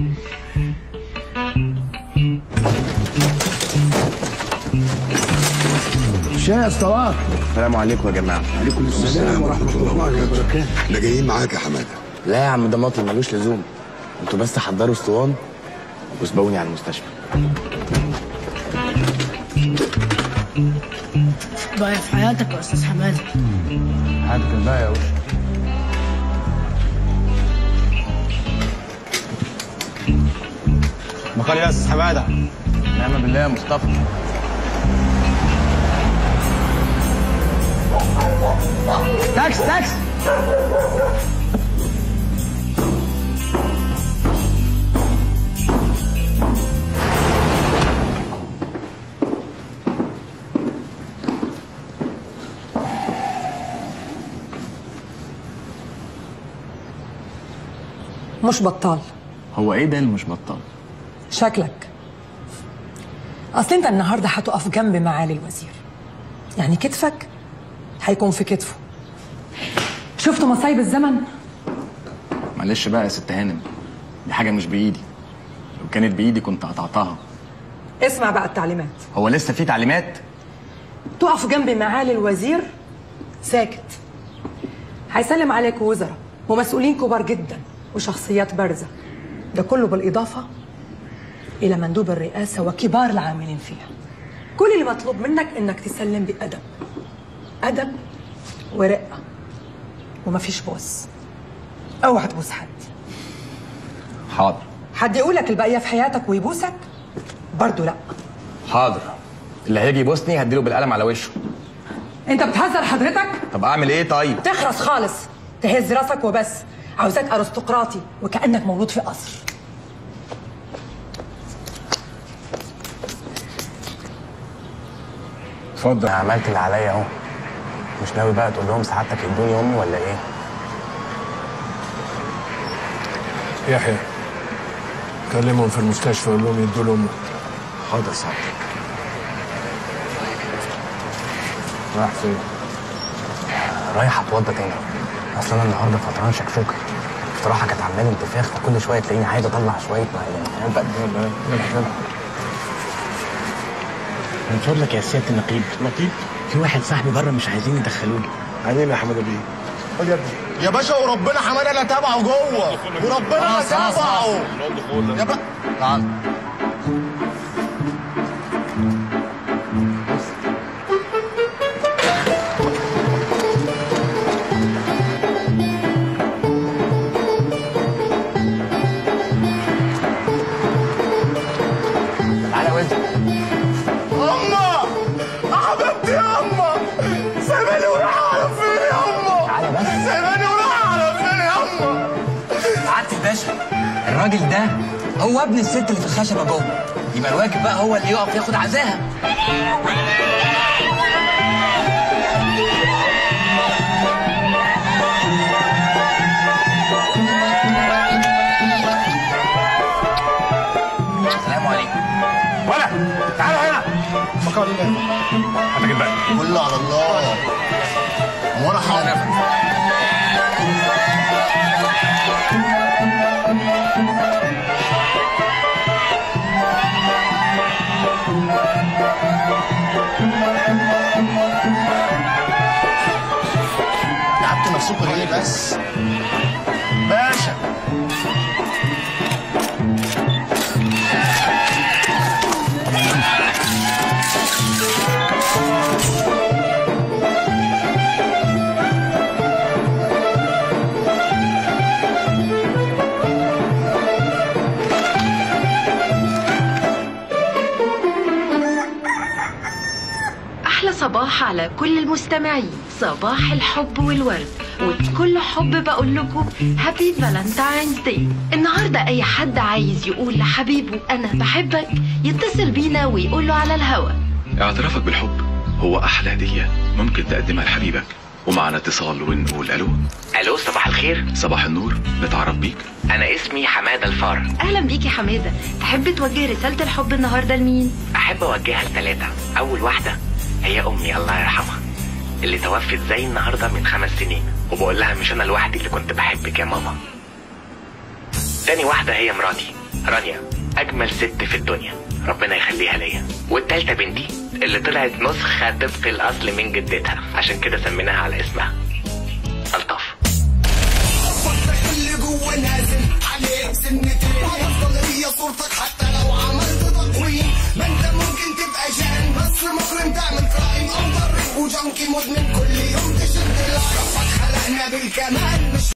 شاي يا اسطوات السلام عليكم يا جماعه عليكم السلام ورحمه الله وبركاته احنا جايين معاك يا حماده لا يا عم ده مطل ملوش لزوم انتوا بس حضروا اسطوان واسبقوني على المستشفى ضايع في حياتك يا استاذ حماده حتى ده يا وش مقال يا استاذ حماده نعم بالله يا مصطفى تاكس تاكس مش بطال هو ايه ده اللي مش بطال شكلك اصل انت النهارده هتقف جنب معالي الوزير يعني كتفك هيكون في كتفه شفتوا مصايب الزمن معلش بقى يا ست هانم دي حاجه مش بايدي لو كانت بايدي كنت قطعتها اسمع بقى التعليمات هو لسه في تعليمات تقف جنب معالي الوزير ساكت هيسلم عليك وزراء ومسؤولين كبار جدا وشخصيات بارزة ده كله بالإضافة إلى مندوب الرئاسة وكبار العاملين فيها كل اللي مطلوب منك إنك تسلم بأدب أدب ورقة ومفيش بوس اوعى تبوس حد حاضر حد يقولك البقية في حياتك ويبوسك برضو لا حاضر اللي هيجي يبوسني هديله بالقلم على وشه انت بتهزر حضرتك طب اعمل ايه طيب تخرس خالص تهز راسك وبس عاوزاك ارستقراطي وكانك مولود في قصر اتفضل انا عملت اللي عليا اهو مش ناوي بقى تقول لهم سعادتك ادوني امي ولا ايه يحيى كلمهم في المستشفى قول لهم يدوا له امك حاضر سعادتك رايح فين؟ رايح اتوضى تاني اصل انا النهارده فطران شكشوكه بصراحه كانت عامله لي انتفاخ فكل شويه تلاقيني عايز اطلع شويه معلومات بقى من فضلك يا سياده النقيب نقيب في واحد صاحبي بره مش عايزين يدخلوني عينين يا حماده بيه خد يا ابني يا باشا وربنا حماده لا تابعه جوه وربنا لا خلاص، خلاص، تابعه خلاص. يا بقى تعال تعالى وزن اما حبيبتي يا اما سيباني وراح على فين يا اما تعالى بس سيباني وراح على فين يا اما سعاده الباشا الراجل ده هو ابن الست اللي في الخشبه جوه يبقى الواجب بقى هو اللي يقف ياخد عزاها السلام عليكم ولا تعالى هنا فكر الله هتجيب بقى كله على الله وانا حاضر تعبت نفسكم ليه بس باشا أحلى صباح على كل المستمعين صباح الحب والورد وبكل حب بقول لكم هابي فالنتاينز داي النهاردة أي حد عايز يقول لحبيبه أنا بحبك يتصل بينا ويقول له على الهوا اعترافك بالحب هو أحلى هدية ممكن تقدمها لحبيبك ومعنا اتصال ونقول ألو الو صباح الخير صباح النور نتعرف بيك انا اسمي حماده الفار أهلا بيك يا حمادة تحب توجه رسالة الحب النهاردة لمين؟ احب اوجهها لثلاثه اول واحده هي امي الله يرحمها اللي توفت زي النهارده من خمس سنين وبقول لها مش انا لوحدي اللي كنت بحبك يا ماما تاني واحده هي مراتي رانيا اجمل ست في الدنيا ربنا يخليها ليا والتالتة بنتي اللي طلعت نسخة طبق الأصل من جدتها عشان كده سميناها على اسمها ألطف اللي جوه نازل عليك سنتين هيفضل هي صورتك حتى لو عملت تقويم ما انت ممكن تبقى جان بس مجرم تعمل كرايم او ضرب وجنكي مدمن كل يوم تشد العرفك خلقنا بالكمال مش